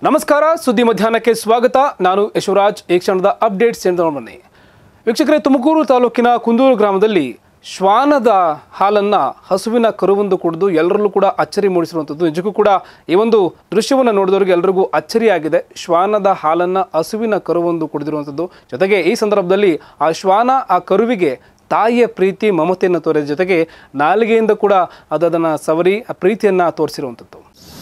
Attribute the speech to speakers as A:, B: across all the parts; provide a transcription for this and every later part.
A: ನಮಸ್ಕಾರ ಸುದ್ದಿ ಮಧ್ಯಾಹ್ನಕ್ಕೆ ಸ್ವಾಗತ ನಾನು ಯಶವರಾಜ್ ಈ ಕ್ಷಣದ ಅಪ್ಡೇಟ್ಸ್ ಎಂದು ಬನ್ನಿ ವೀಕ್ಷಕರೇ ತುಮಕೂರು ತಾಲೂಕಿನ ಕುಂದೂರು ಗ್ರಾಮದಲ್ಲಿ ಶ್ವಾನದ ಹಾಲನ್ನು ಹಸುವಿನ ಕರುವೊಂದು ಕುಡಿದು ಎಲ್ಲರಲ್ಲೂ ಕೂಡ ಅಚ್ಚರಿ ಮೂಡಿಸಿರುವಂಥದ್ದು ನಿಜಕ್ಕೂ ಕೂಡ ಈ ಒಂದು ದೃಶ್ಯವನ್ನು ನೋಡಿದವರಿಗೆ ಎಲ್ಲರಿಗೂ ಅಚ್ಚರಿಯಾಗಿದೆ ಶ್ವಾನದ ಹಾಲನ್ನು ಹಸುವಿನ ಕರುವೊಂದು ಕುಡಿದಿರುವಂಥದ್ದು ಜೊತೆಗೆ ಈ ಸಂದರ್ಭದಲ್ಲಿ ಆ ಶ್ವಾನ ಆ ಕರುವಿಗೆ ತಾಯಿಯ ಪ್ರೀತಿ ಮಮತೆಯನ್ನು ತೋರಿದ ಜೊತೆಗೆ ನಾಲಿಗೆಯಿಂದ ಕೂಡ ಅದು ಅದನ್ನು ಸವರಿ ಆ ಪ್ರೀತಿಯನ್ನು ತೋರಿಸಿರುವಂಥದ್ದು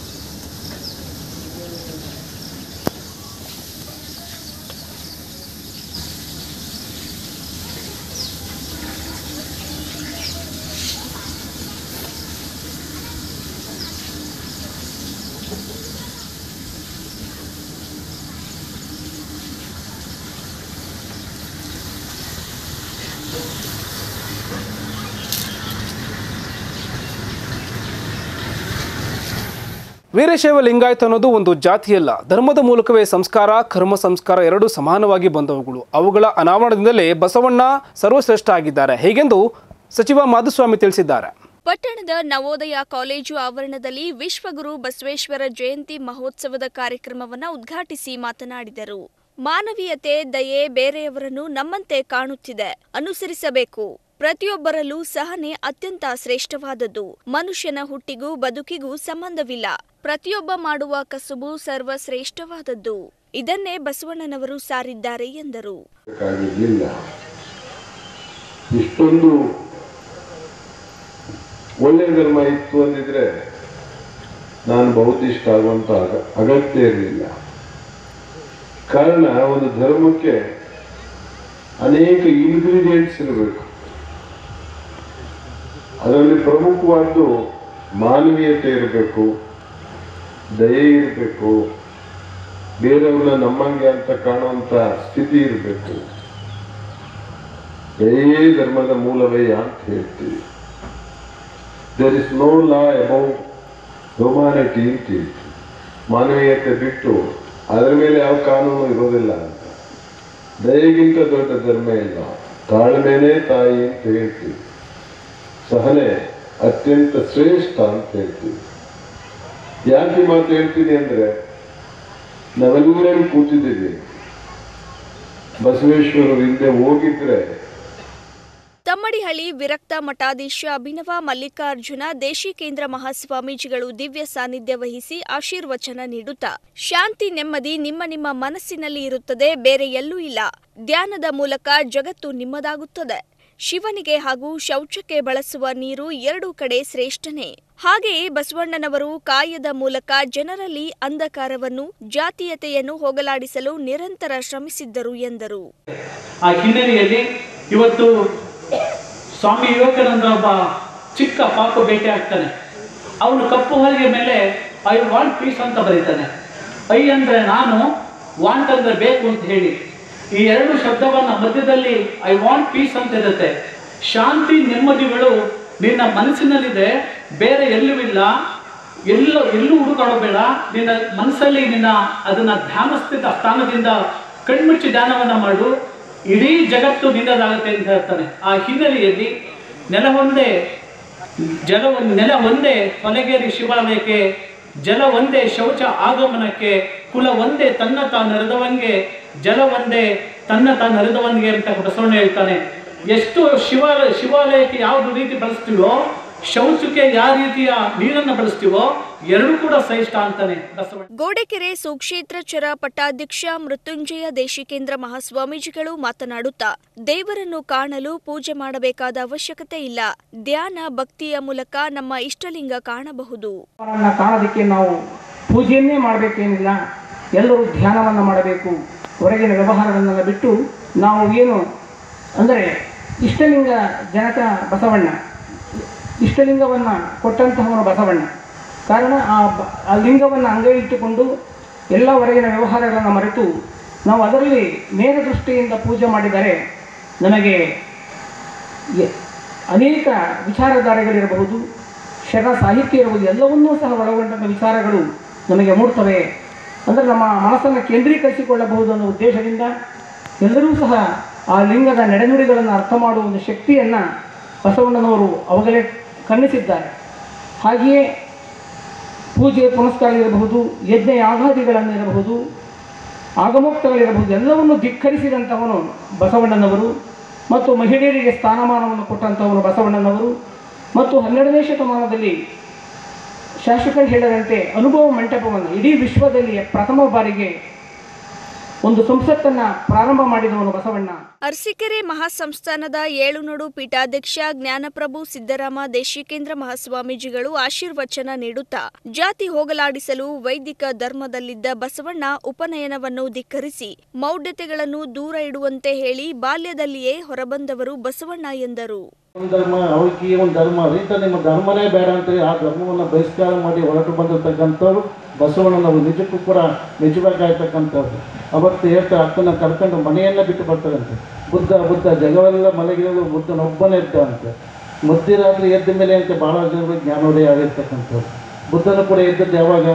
A: ವೀರಶೈವ ಲಿಂಗಾಯತ ಅನ್ನೋದು ಒಂದು ಜಾತಿಯಲ್ಲ ಧರ್ಮದ ಮೂಲಕವೇ ಸಂಸ್ಕಾರ ಕರ್ಮ ಸಂಸ್ಕಾರ ಎರಡೂ ಸಮಾನವಾಗಿ ಬಂದವುಗಳು ಅವುಗಳ ಅನಾವರಣದಿಂದಲೇ ಬಸವಣ್ಣ ಸರ್ವಶ್ರೇಷ್ಠ ಆಗಿದ್ದಾರೆ ಹೀಗೆಂದು ಸಚಿವ ಮಾಧುಸ್ವಾಮಿ ತಿಳಿಸಿದ್ದಾರೆ
B: ಪಟ್ಟಣದ ನವೋದಯ ಕಾಲೇಜು ಆವರಣದಲ್ಲಿ ವಿಶ್ವಗುರು ಬಸವೇಶ್ವರ ಜಯಂತಿ ಮಹೋತ್ಸವದ ಕಾರ್ಯಕ್ರಮವನ್ನು ಉದ್ಘಾಟಿಸಿ ಮಾತನಾಡಿದರು ಮಾನವೀಯತೆ ದಯೆ ಬೇರೆಯವರನ್ನು ನಮ್ಮಂತೆ ಕಾಣುತ್ತಿದೆ ಅನುಸರಿಸಬೇಕು ಪ್ರತಿಯೊಬ್ಬರಲ್ಲೂ ಸಹನೆ ಅತ್ಯಂತ ಶ್ರೇಷ್ಠವಾದದ್ದು ಮನುಷ್ಯನ ಹುಟ್ಟಿಗೂ ಬದುಕಿಗೂ ಸಂಬಂಧವಿಲ್ಲ ಪ್ರತಿಯೊಬ್ಬ ಮಾಡುವ ಕಸುಬು ಸರ್ವಶ್ರೇಷ್ಠವಾದದ್ದು ಇದನ್ನೇ ಬಸವಣ್ಣನವರು ಸಾರಿದ್ದಾರೆ ಎಂದರು
C: ಬೇಕಾಗಿರ್ಲಿಲ್ಲ ಇಷ್ಟೊಂದು ಒಳ್ಳೆಯ ಧರ್ಮ ಇತ್ತು ಅಂದಿದ್ರೆ ನಾನು ಬೌದ್ಧಿಷ್ಟ ಆಗುವಂತ ಅಗ- ಅಗತ್ಯ ಇರಲಿಲ್ಲ ಕಾರಣ ಒಂದು ಧರ್ಮಕ್ಕೆ ಅನೇಕ ಇಂಗ್ರೀಡಿಯೆಂಟ್ಸ್ ಇರಬೇಕು ಅದರಲ್ಲಿ ಪ್ರಮುಖವಾದ್ದು ಮಾನವೀಯತೆ ಇರಬೇಕು ದಯೆ ಇರಬೇಕು ಬೇರೆಯವ್ರನ್ನ ನಮ್ಮಂಗೆ ಅಂತ ಕಾಣುವಂತ ಸ್ಥಿತಿ ಇರಬೇಕು ದಯೇ ಧರ್ಮದ ಮೂಲವೇ ಅಂತ ಹೇಳ್ತೀವಿ there is no law above humanity ಅಂತ ಹೇಳ್ತೀವಿ ಮಾನವೀಯತೆ ಬಿಟ್ಟು ಅದರ ಮೇಲೆ ಯಾವ ಕಾನೂನು ಇರೋದಿಲ್ಲ ಅಂತ ದಯೆಗಿಂತ ದೊಡ್ಡ ಧರ್ಮ ಇಲ್ಲ ತಾಳ್ಮೆನೇ ತಾಯಿ ಅಂತ ಹೇಳ್ತೀವಿ ಸಹನೆ ಅತ್ಯಂತ ಶ್ರೇಷ್ಠ ಅಂತ ಹೇಳ್ತೀವಿ ಯಾಕೆ ಈ ಮಾತು ಹೇಳ್ತೀನಿ ಅಂದ್ರೆ ನಾವೆಲ್ಲರೂ ಕೂತಿದ್ದೀವಿ ಬಸವೇಶ್ವರರು ಹಿಂದೆ ಹೋಗಿದ್ರೆ
B: ತಮ್ಮಡಿಹಳ್ಳಿ ವಿರಕ್ತ ಮಠಾಧೀಶ ಅಭಿನವ ಮಲ್ಲಿಕಾರ್ಜುನ ದೇಶಿಕೇಂದ್ರ ಮಹಾಸ್ವಾಮೀಜಿಗಳು ದಿವ್ಯ ಸಾನ್ನಿಧ್ಯ ವಹಿಸಿ ಆಶೀರ್ವಚನ ನೀಡುತ್ತಾ ಶಾಂತಿ ನೆಮ್ಮದಿ ನಿಮ್ಮ ನಿಮ್ಮ ಮನಸ್ಸಿನಲ್ಲಿ ಇರುತ್ತದೆ ಬೇರೆ ಎಲ್ಲೂ ಇಲ್ಲ ಧ್ಯಾನದ ಮೂಲಕ ಜಗತ್ತು ನಿಮ್ಮದಾಗುತ್ತದೆ ಶಿವನಿಗೆ ಹಾಗೂ ಶೌಚಕ್ಕೆ ಬಳಸುವ ನೀರು ಎರಡೂ ಕಡೆ ಶ್ರೇಷ್ಠನೇ ಹಾಗೆಯೇ ಬಸವಣ್ಣನವರು ಕಾಯದ ಮೂಲಕ ಜನರಲ್ಲಿ ಅಂಧಕಾರವನ್ನು ಜಾತೀಯತೆಯನ್ನು ಹೋಗಲಾಡಿಸಲು ನಿರಂತರ ಶ್ರಮಿಸಿದ್ದರು ಎಂದರು
D: ಆ ಹಿನ್ನೆಲೆಯಲ್ಲಿ ಇವತ್ತು ಸ್ವಾಮಿ ವಿವೇಕಾನಂದ ಒಬ್ಬ ಚಿಕ್ಕ ಪಾಪು ಭೇಟಿ ಆಗ್ತಾನೆ ಅವನು ಕಪ್ಪು ಹೊಲಿಗೆ ಮೇಲೆ ಐ ವಾಂಟ್ ಪೀಸ್ ಅಂತ ಬರೀತಾನೆ ಐ ಅಂದರೆ ನಾನು ವಾಂಟ್ ಅಂದರೆ ಬೇಕು ಅಂತ ಹೇಳಿ ಈ ಎರಡು ಶಬ್ದವನ್ನ ಮಧ್ಯದಲ್ಲಿ ಐ ವಾಂಟ್ ಪೀಸ್ ಅಂತ ಇರುತ್ತೆ ಶಾಂತಿ ನೆಮ್ಮದಿಗಳು ನಿನ್ನ ಮನಸ್ಸಿನಲ್ಲಿದೆ ಬೇರೆ ಎಲ್ಲೂ ಇಲ್ಲ ಎಲ್ಲೋ ಎಲ್ಲೂ ಹುಡುಕಾಡಬೇಡ ನಿನ್ನ ಮನಸ್ಸಲ್ಲಿ ನಿನ್ನ ಅದನ್ನ ಧ್ಯಾನಸ್ಥಿತ ಸ್ಥಾನದಿಂದ ಕಣ್ಮುಚ್ಚಿ ಧ್ಯಾನವನ್ನ ಮಾಡು ಇಡೀ ಜಗತ್ತು ನಿನ್ನದಾಗುತ್ತೆ ಅಂತ ಹೇಳ್ತಾನೆ ಆ ಹಿನ್ನೆಲೆಯಲ್ಲಿ ನೆಲ ಒಂದೇ ಜಲ ಒಂದ್- ನೆಲ ಒಂದೇ ಹೊಲಗೇರಿ ಶಿವಾಲಯಕ್ಕೆ ಜಲ ಒಂದೇ ಶೌಚ ಆಗಮನಕ್ಕೆ ಕುಲ ಒಂದೇ ತನ್ನ ತಾನು ಹರಿದವಂಗೆ ಜಲ ಒಂದೇ ತನ್ನ ತಾನು ಹರಿದವಂಗೆ ಅಂತ ಬಸವಣ್ಣ ಹೇಳ್ತಾನೆ ಎಷ್ಟು ಶಿವಾಲಯ ಶಿವಾಲಯಕ್ಕೆ ಯಾವ್ದು ರೀತಿ ಬಳಸ್ತೀವೋ ಶೌಚಕ್ಕೆ ಯಾವ ರೀತಿಯ ನೀರನ್ನು ಬಳಸ್ತೀವೋ ಎರಡೂ ಕೂಡ ಶ್ರೇಷ್ಠ ಅಂತಾನೆ ಬಸವಣ್ಣ
B: ಗೋಡೆಕೆರೆ ಸುಕ್ಷೇತ್ರ ಚರ ಪಟ್ಟಾಧ್ಯಕ್ಷ ಮೃತ್ಯುಂಜಯ ದೇಶಿಕೇಂದ್ರ ಮಹಾಸ್ವಾಮೀಜಿಗಳು ಮಾತನಾಡುತ್ತಾ ದೇವರನ್ನು ಕಾಣಲು ಪೂಜೆ ಮಾಡಬೇಕಾದ ಅವಶ್ಯಕತೆ ಇಲ್ಲ ಧ್ಯಾನ ಭಕ್ತಿಯ ಮೂಲಕ ನಮ್ಮ ಇಷ್ಟಲಿಂಗ ಕಾಣಬಹುದು
E: ಅವರನ್ನು ಕಾಣೋದಕ್ಕೆ ನಾವು ಪೂಜೆಯನ್ನೇ ಮಾಡಬೇಕೇನಿಲ್ಲ ಎಲ್ಲರೂ ಧ್ಯಾನವನ್ನು ಮಾಡಬೇಕು ಹೊರಗಿನ ವ್ಯವಹಾರಗಳನ್ನೆಲ್ಲ ಬಿಟ್ಟು ನಾವು ಏನು ಅಂದರೆ ಇಷ್ಟಲಿಂಗ ಜನಕ ಬಸವಣ್ಣ ಇಷ್ಟಲಿಂಗವನ್ನು ಕೊಟ್ಟಂತಹವನು ಬಸವಣ್ಣ ಕಾರಣ ಆ ಬ- ಆ ಲಿಂಗವನ್ನು ಅಂಗೈ ಇಟ್ಟುಕೊಂಡು ಎಲ್ಲ ಹೊರಗಿನ ವ್ಯವಹಾರಗಳನ್ನು ಮರೆತು ನಾವು ಅದರಲ್ಲಿ ನೇರ ದೃಷ್ಟಿಯಿಂದ ಪೂಜೆ ಮಾಡಿದರೆ ನಮಗೆ ಎ- ಅನೇಕ ವಿಚಾರಧಾರೆಗಳಿರಬಹುದು ಶರ ಸಾಹಿತ್ಯ ಇರಬಹುದು ಎಲ್ಲವನ್ನೂ ಸಹ ಒಳಗೊಂಡಂಥ ವಿಚಾರಗಳು ನಮಗೆ ಮೂಡ್ತವೆ ಅಂದರೆ ನಮ್ಮ ಮನಸ್ಸನ್ನು ಕೇಂದ್ರೀಕರಿಸಿಕೊಳ್ಳಬಹುದು ಅನ್ನೋ ಉದ್ದೇಶದಿಂದ ಎಲ್ಲರೂ ಸಹ ಆ ಲಿಂಗದ ನಡೆನುಡಿಗಳನ್ನು ಅರ್ಥ ಮಾಡುವ ಒಂದು ಶಕ್ತಿಯನ್ನು ಬಸವಣ್ಣನವರು ಅವಾಗಲೇ ಖಂಡಿಸಿದ್ದಾರೆ ಹಾಗೆಯೇ ಪೂಜೆ ಪುನಸ್ಕಾರಗಳಿರಬಹುದು ಯಜ್ಞ ಯಾಗಾದಿಗಳನ್ನಿರಬಹುದು ಆಗಮೋಕ್ತಗಳಿರಬಹುದು ಎಲ್ಲವನ್ನು ಧಿಕ್ಕರಿಸಿದಂಥವನು ಬಸವಣ್ಣನವರು ಮತ್ತು ಮಹಿಳೆಯರಿಗೆ ಸ್ಥಾನಮಾನವನ್ನು ಕೊಟ್ಟಂಥವನು ಬಸವಣ್ಣನವರು ಮತ್ತು ಹನ್ನೆರಡನೇ ಶತಮಾನದಲ್ಲಿ ಶಾಸಕರು ಹೇಳಿದಂತೆ ಅನುಭವ ಮಂಟಪವನ್ನು ಇಡೀ ವಿಶ್ವದಲ್ಲಿ ಪ್ರಥಮ ಬಾರಿಗೆ ಒಂದು ಸಂಸತ್ತನ್ನು ಪ್ರಾರಂಭ ಮಾಡಿದವನು ಬಸವಣ್ಣ
B: ಅರಸೀಕೆರೆ ಮಹಾಸಂಸ್ಥಾನದ ಏಳುನೋಡು ಪೀಠಾಧ್ಯಕ್ಷ ಜ್ಞಾನಪ್ರಭು ಸಿದ್ದರಾಮ ದೇಶಿಕೇಂದ್ರ ಮಹಾಸ್ವಾಮೀಜಿಗಳು ಆಶೀರ್ವಚನ ನೀಡುತ್ತಾ ಜಾತಿ ಹೋಗಲಾಡಿಸಲು ವೈದಿಕ ಧರ್ಮದಲ್ಲಿದ್ದ ಬಸವಣ್ಣ ಉಪನಯನವನ್ನು ಧಿಕ್ಕರಿಸಿ ಮೌಢ್ಯತೆಗಳನ್ನು ದೂರ ಇಡುವಂತೆ ಹೇಳಿ ಬಾಲ್ಯದಲ್ಲಿಯೇ ಹೊರಬಂದವರು ಬಸವಣ್ಣ ಎಂದರು
F: ಒಂದು ಧರ್ಮ ಅವರಿಗೆ ಒಂದು ಧರ್ಮ ಇಂಥ ನಿಮ್ಮ ಧರ್ಮನೇ ಬೇಡ ಅಂತೇಳಿ ಆ ಧರ್ಮವನ್ನು ಬಹಿಷ್ಕಾರ ಮಾಡಿ ಹೊರಟು ಬಂದಿರ್ತಕ್ಕಂಥವ್ರು ಬಸವಣ್ಣನವರು ನಿಜಕ್ಕೂ ಕೂಡ ನಿಜವಾಗಿರ್ತಕ್ಕಂಥವ್ರು ಅವತ್ತು ಹೇಳ್ತಾರೆ ಅಕ್ಕನ ಕರ್ಕೊಂಡು ಮನೆಯನ್ನೇ ಬಿಟ್ಟು ಬರ್ತಾರಂತೆ ಬುದ್ಧ ಬುದ್ಧ ಜಗವೆಲ್ಲ ಮಲಗಿರೋದು ಬುದ್ಧನೊಬ್ಬನೇ ಇರ್ತಾರಂತೆ ಮಧ್ಯರಾತ್ರಿ ಎದ್ದ ಮೇಲೆ ಅಂತ ಭಾಳ ಜನರು ಜ್ಞಾನೋದಯ ಆಗಿರ್ತಕ್ಕಂಥವ್ರು ಬುದ್ಧನು ಕೂಡ ಎದ್ದದ್ದು ಯಾವಾಗ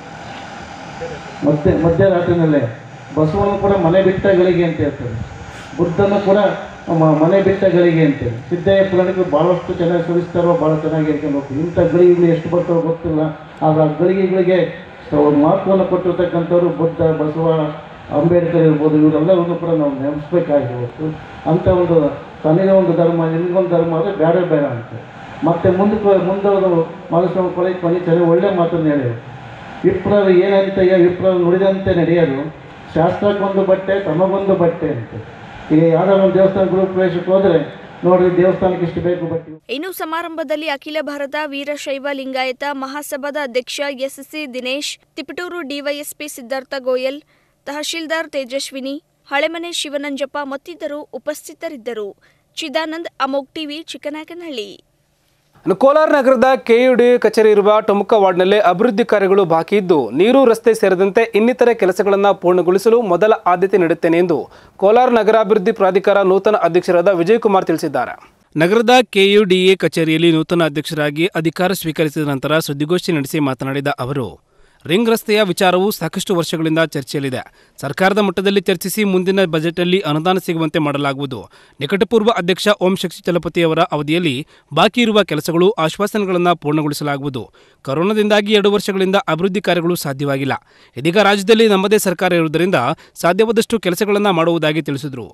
F: ಮತ್ತೆ ಮಧ್ಯರಾತ್ರಿನಲ್ಲೇ ಬಸವನು ಕೂಡ ಮನೆ ಬಿಟ್ಟ ಗಳಿಗೆ ಅಂತ ಹೇಳ್ತಾರೆ ಬುದ್ಧನು ಕೂಡ ಮ- ಮನೆ ಬಿಟ್ಟ ಗಳಿಗೆ ಅಂತೇಳಿ ಸಿದ್ದಯ್ಯ ಪುರಾಣಿಗಳು ಭಾಳಷ್ಟು ಚೆನ್ನಾಗಿ ಸುರಿಸ್ತಾರೋ ಭಾಳ ಚೆನ್ನಾಗಿ ಹೇಳ್ಕೊಂಡು ಹೋಗ್ತೀವಿ ಇಂಥ ಗಳಿಗೆಗಳು ಎಷ್ಟು ಬರ್ತಾರೋ ಗೊತ್ತಿಲ್ಲ ಆದರೆ ಆ ಗಳಿಗೆಗಳಿಗೆ ಒಂದು ಮಹತ್ವವನ್ನು ಕೊಟ್ಟಿರ್ತಕ್ಕಂಥವ್ರು ಬುದ್ಧ ಬಸವ ಅಂಬೇಡ್ಕರ್ ಇರ್ಬೋದು ಇವರೆಲ್ಲರನ್ನು ಕೂಡ ನಾವು ನೆನೆಸ್ಬೇಕಾಗಿರ್ಬೇಕು ಅಂಥ ಒಂದು ತನಗೆ ಒಂದು ಧರ್ಮ ನಿನಗೊಂದು ಧರ್ಮ ಆದರೆ ಬೇಡ ಬೇಡ ಅಂತ ಮತ್ತೆ ಮುಂದಕ್ಕೆ ಮುಂದವರು ಮಾನಸ್ವಾಮಿ ಕೊನೆ ಕೊನೆ ಚೆನ್ನಾಗಿ ಒಳ್ಳೆ ಮಾತನ್ನು ಹೇಳಿದರು ವಿಪ್ರರು ಏನಂತಯ್ಯ ವಿಪ್ರರು ನುಡಿದಂತೆ ನಡೆಯಲು ಶಾಸ್ತ್ರಕ್ಕೊಂದು ಬಟ್ಟೆ ತಮಗೊಂದು ಬಟ್ಟೆ ಅಂತ ಈಗ ಯಾವ್ದಾದ್ರು ಒಂದು ದೇವಸ್ಥಾನ ಗೃಹ ಪ್ರವೇಶಕ್ಕೆ ಹೋದರೆ ನೋಡ್ರಿ ದೇವಸ್ಥಾನಕ್ಕೆ ಇಷ್ಟು ಬೇಕು ಬಟ್ಟೆ
B: ಇನ್ನು ಸಮಾರಂಭದಲ್ಲಿ ಅಖಿಲ ಭಾರತ ವೀರಶೈವ ಲಿಂಗಾಯತ ಮಹಾಸಭಾದ ಅಧ್ಯಕ್ಷ ಎಸ್ಸಿ ದಿನೇಶ್ ತಿಪಟೂರು ಡಿವೈಎಸ್ಪಿ ಸಿದ್ಧಾರ್ಥ ಗೋಯಲ್ ತಹಶೀಲ್ದಾರ್ ತೇಜಸ್ವಿನಿ ಹಳೆಮನೆ ಶಿವನಂಜಪ್ಪ ಮತ್ತಿತರರು ಉಪಸ್ಥಿತರಿದ್ದರು ಚಿದಾನಂದ್ ಅಮೋಕ್ ಟಿವಿ ಚಿಕ್ಕನಾಯಕನಹಳ್ಳಿ
A: ಇನ್ನು ಕೋಲಾರ ನಗರದ ಕೆಯುಡಿ ಕಚೇರಿ ಇರುವ ಟೊಮಕ ವಾರ್ಡ್ನಲ್ಲಿ ಅಭಿವೃದ್ಧಿ ಕಾರ್ಯಗಳು ಬಾಕಿ ಇದ್ದು ನೀರು ರಸ್ತೆ ಸೇರಿದಂತೆ ಇನ್ನಿತರೆ ಕೆಲಸಗಳನ್ನು ಪೂರ್ಣಗೊಳಿಸಲು ಮೊದಲ ಆದ್ಯತೆ ನೀಡುತ್ತೇನೆ ಎಂದು ಕೋಲಾರ ನಗರಾಭಿವೃದ್ಧಿ ಪ್ರಾಧಿಕಾರ ನೂತನ ಅಧ್ಯಕ್ಷರಾದ ವಿಜಯಕುಮಾರ್ ತಿಳಿಸಿದ್ದಾರೆ ನಗರದ ಕೆಯುಡಿಎ ಕಚೇರಿಯಲ್ಲಿ ನೂತನ ಅಧ್ಯಕ್ಷರಾಗಿ ಅಧಿಕಾರ ಸ್ವೀಕರಿಸಿದ ನಂತರ ಸುದ್ದಿಗೋಷ್ಠಿ ನಡೆಸಿ ಮಾತನಾಡಿದ ಅವರು ರಿಂಗ್ ರಸ್ತೆಯ ವಿಚಾರವು ಸಾಕಷ್ಟು ವರ್ಷಗಳಿಂದ ಚರ್ಚೆಯಲ್ಲಿದೆ ಸರ್ಕಾರದ ಮಟ್ಟದಲ್ಲಿ ಚರ್ಚಿಸಿ ಮುಂದಿನ ಬಜೆಟ್ನಲ್ಲಿ ಅನುದಾನ ಸಿಗುವಂತೆ ಮಾಡಲಾಗುವುದು ನಿಕಟಪೂರ್ವ ಅಧ್ಯಕ್ಷ ಓಂ ಶಕ್ತಿ ಚಲಪತಿಯವರ ಅವಧಿಯಲ್ಲಿ ಬಾಕಿ ಇರುವ ಕೆಲಸಗಳು ಆಶ್ವಾಸನೆಗಳನ್ನು ಪೂರ್ಣಗೊಳಿಸಲಾಗುವುದು ಕೊರೋನಾದಿಂದಾಗಿ ಎರಡು ವರ್ಷಗಳಿಂದ ಅಭಿವೃದ್ಧಿ ಕಾರ್ಯಗಳು ಸಾಧ್ಯವಾಗಿಲ್ಲ ಇದೀಗ ರಾಜ್ಯದಲ್ಲಿ ನಮ್ಮದೇ ಸರ್ಕಾರ ಇರುವುದರಿಂದ ಸಾಧ್ಯವಾದಷ್ಟು ಕೆಲಸಗಳನ್ನು ಮಾಡುವುದಾಗಿ ತಿಳಿಸಿದರು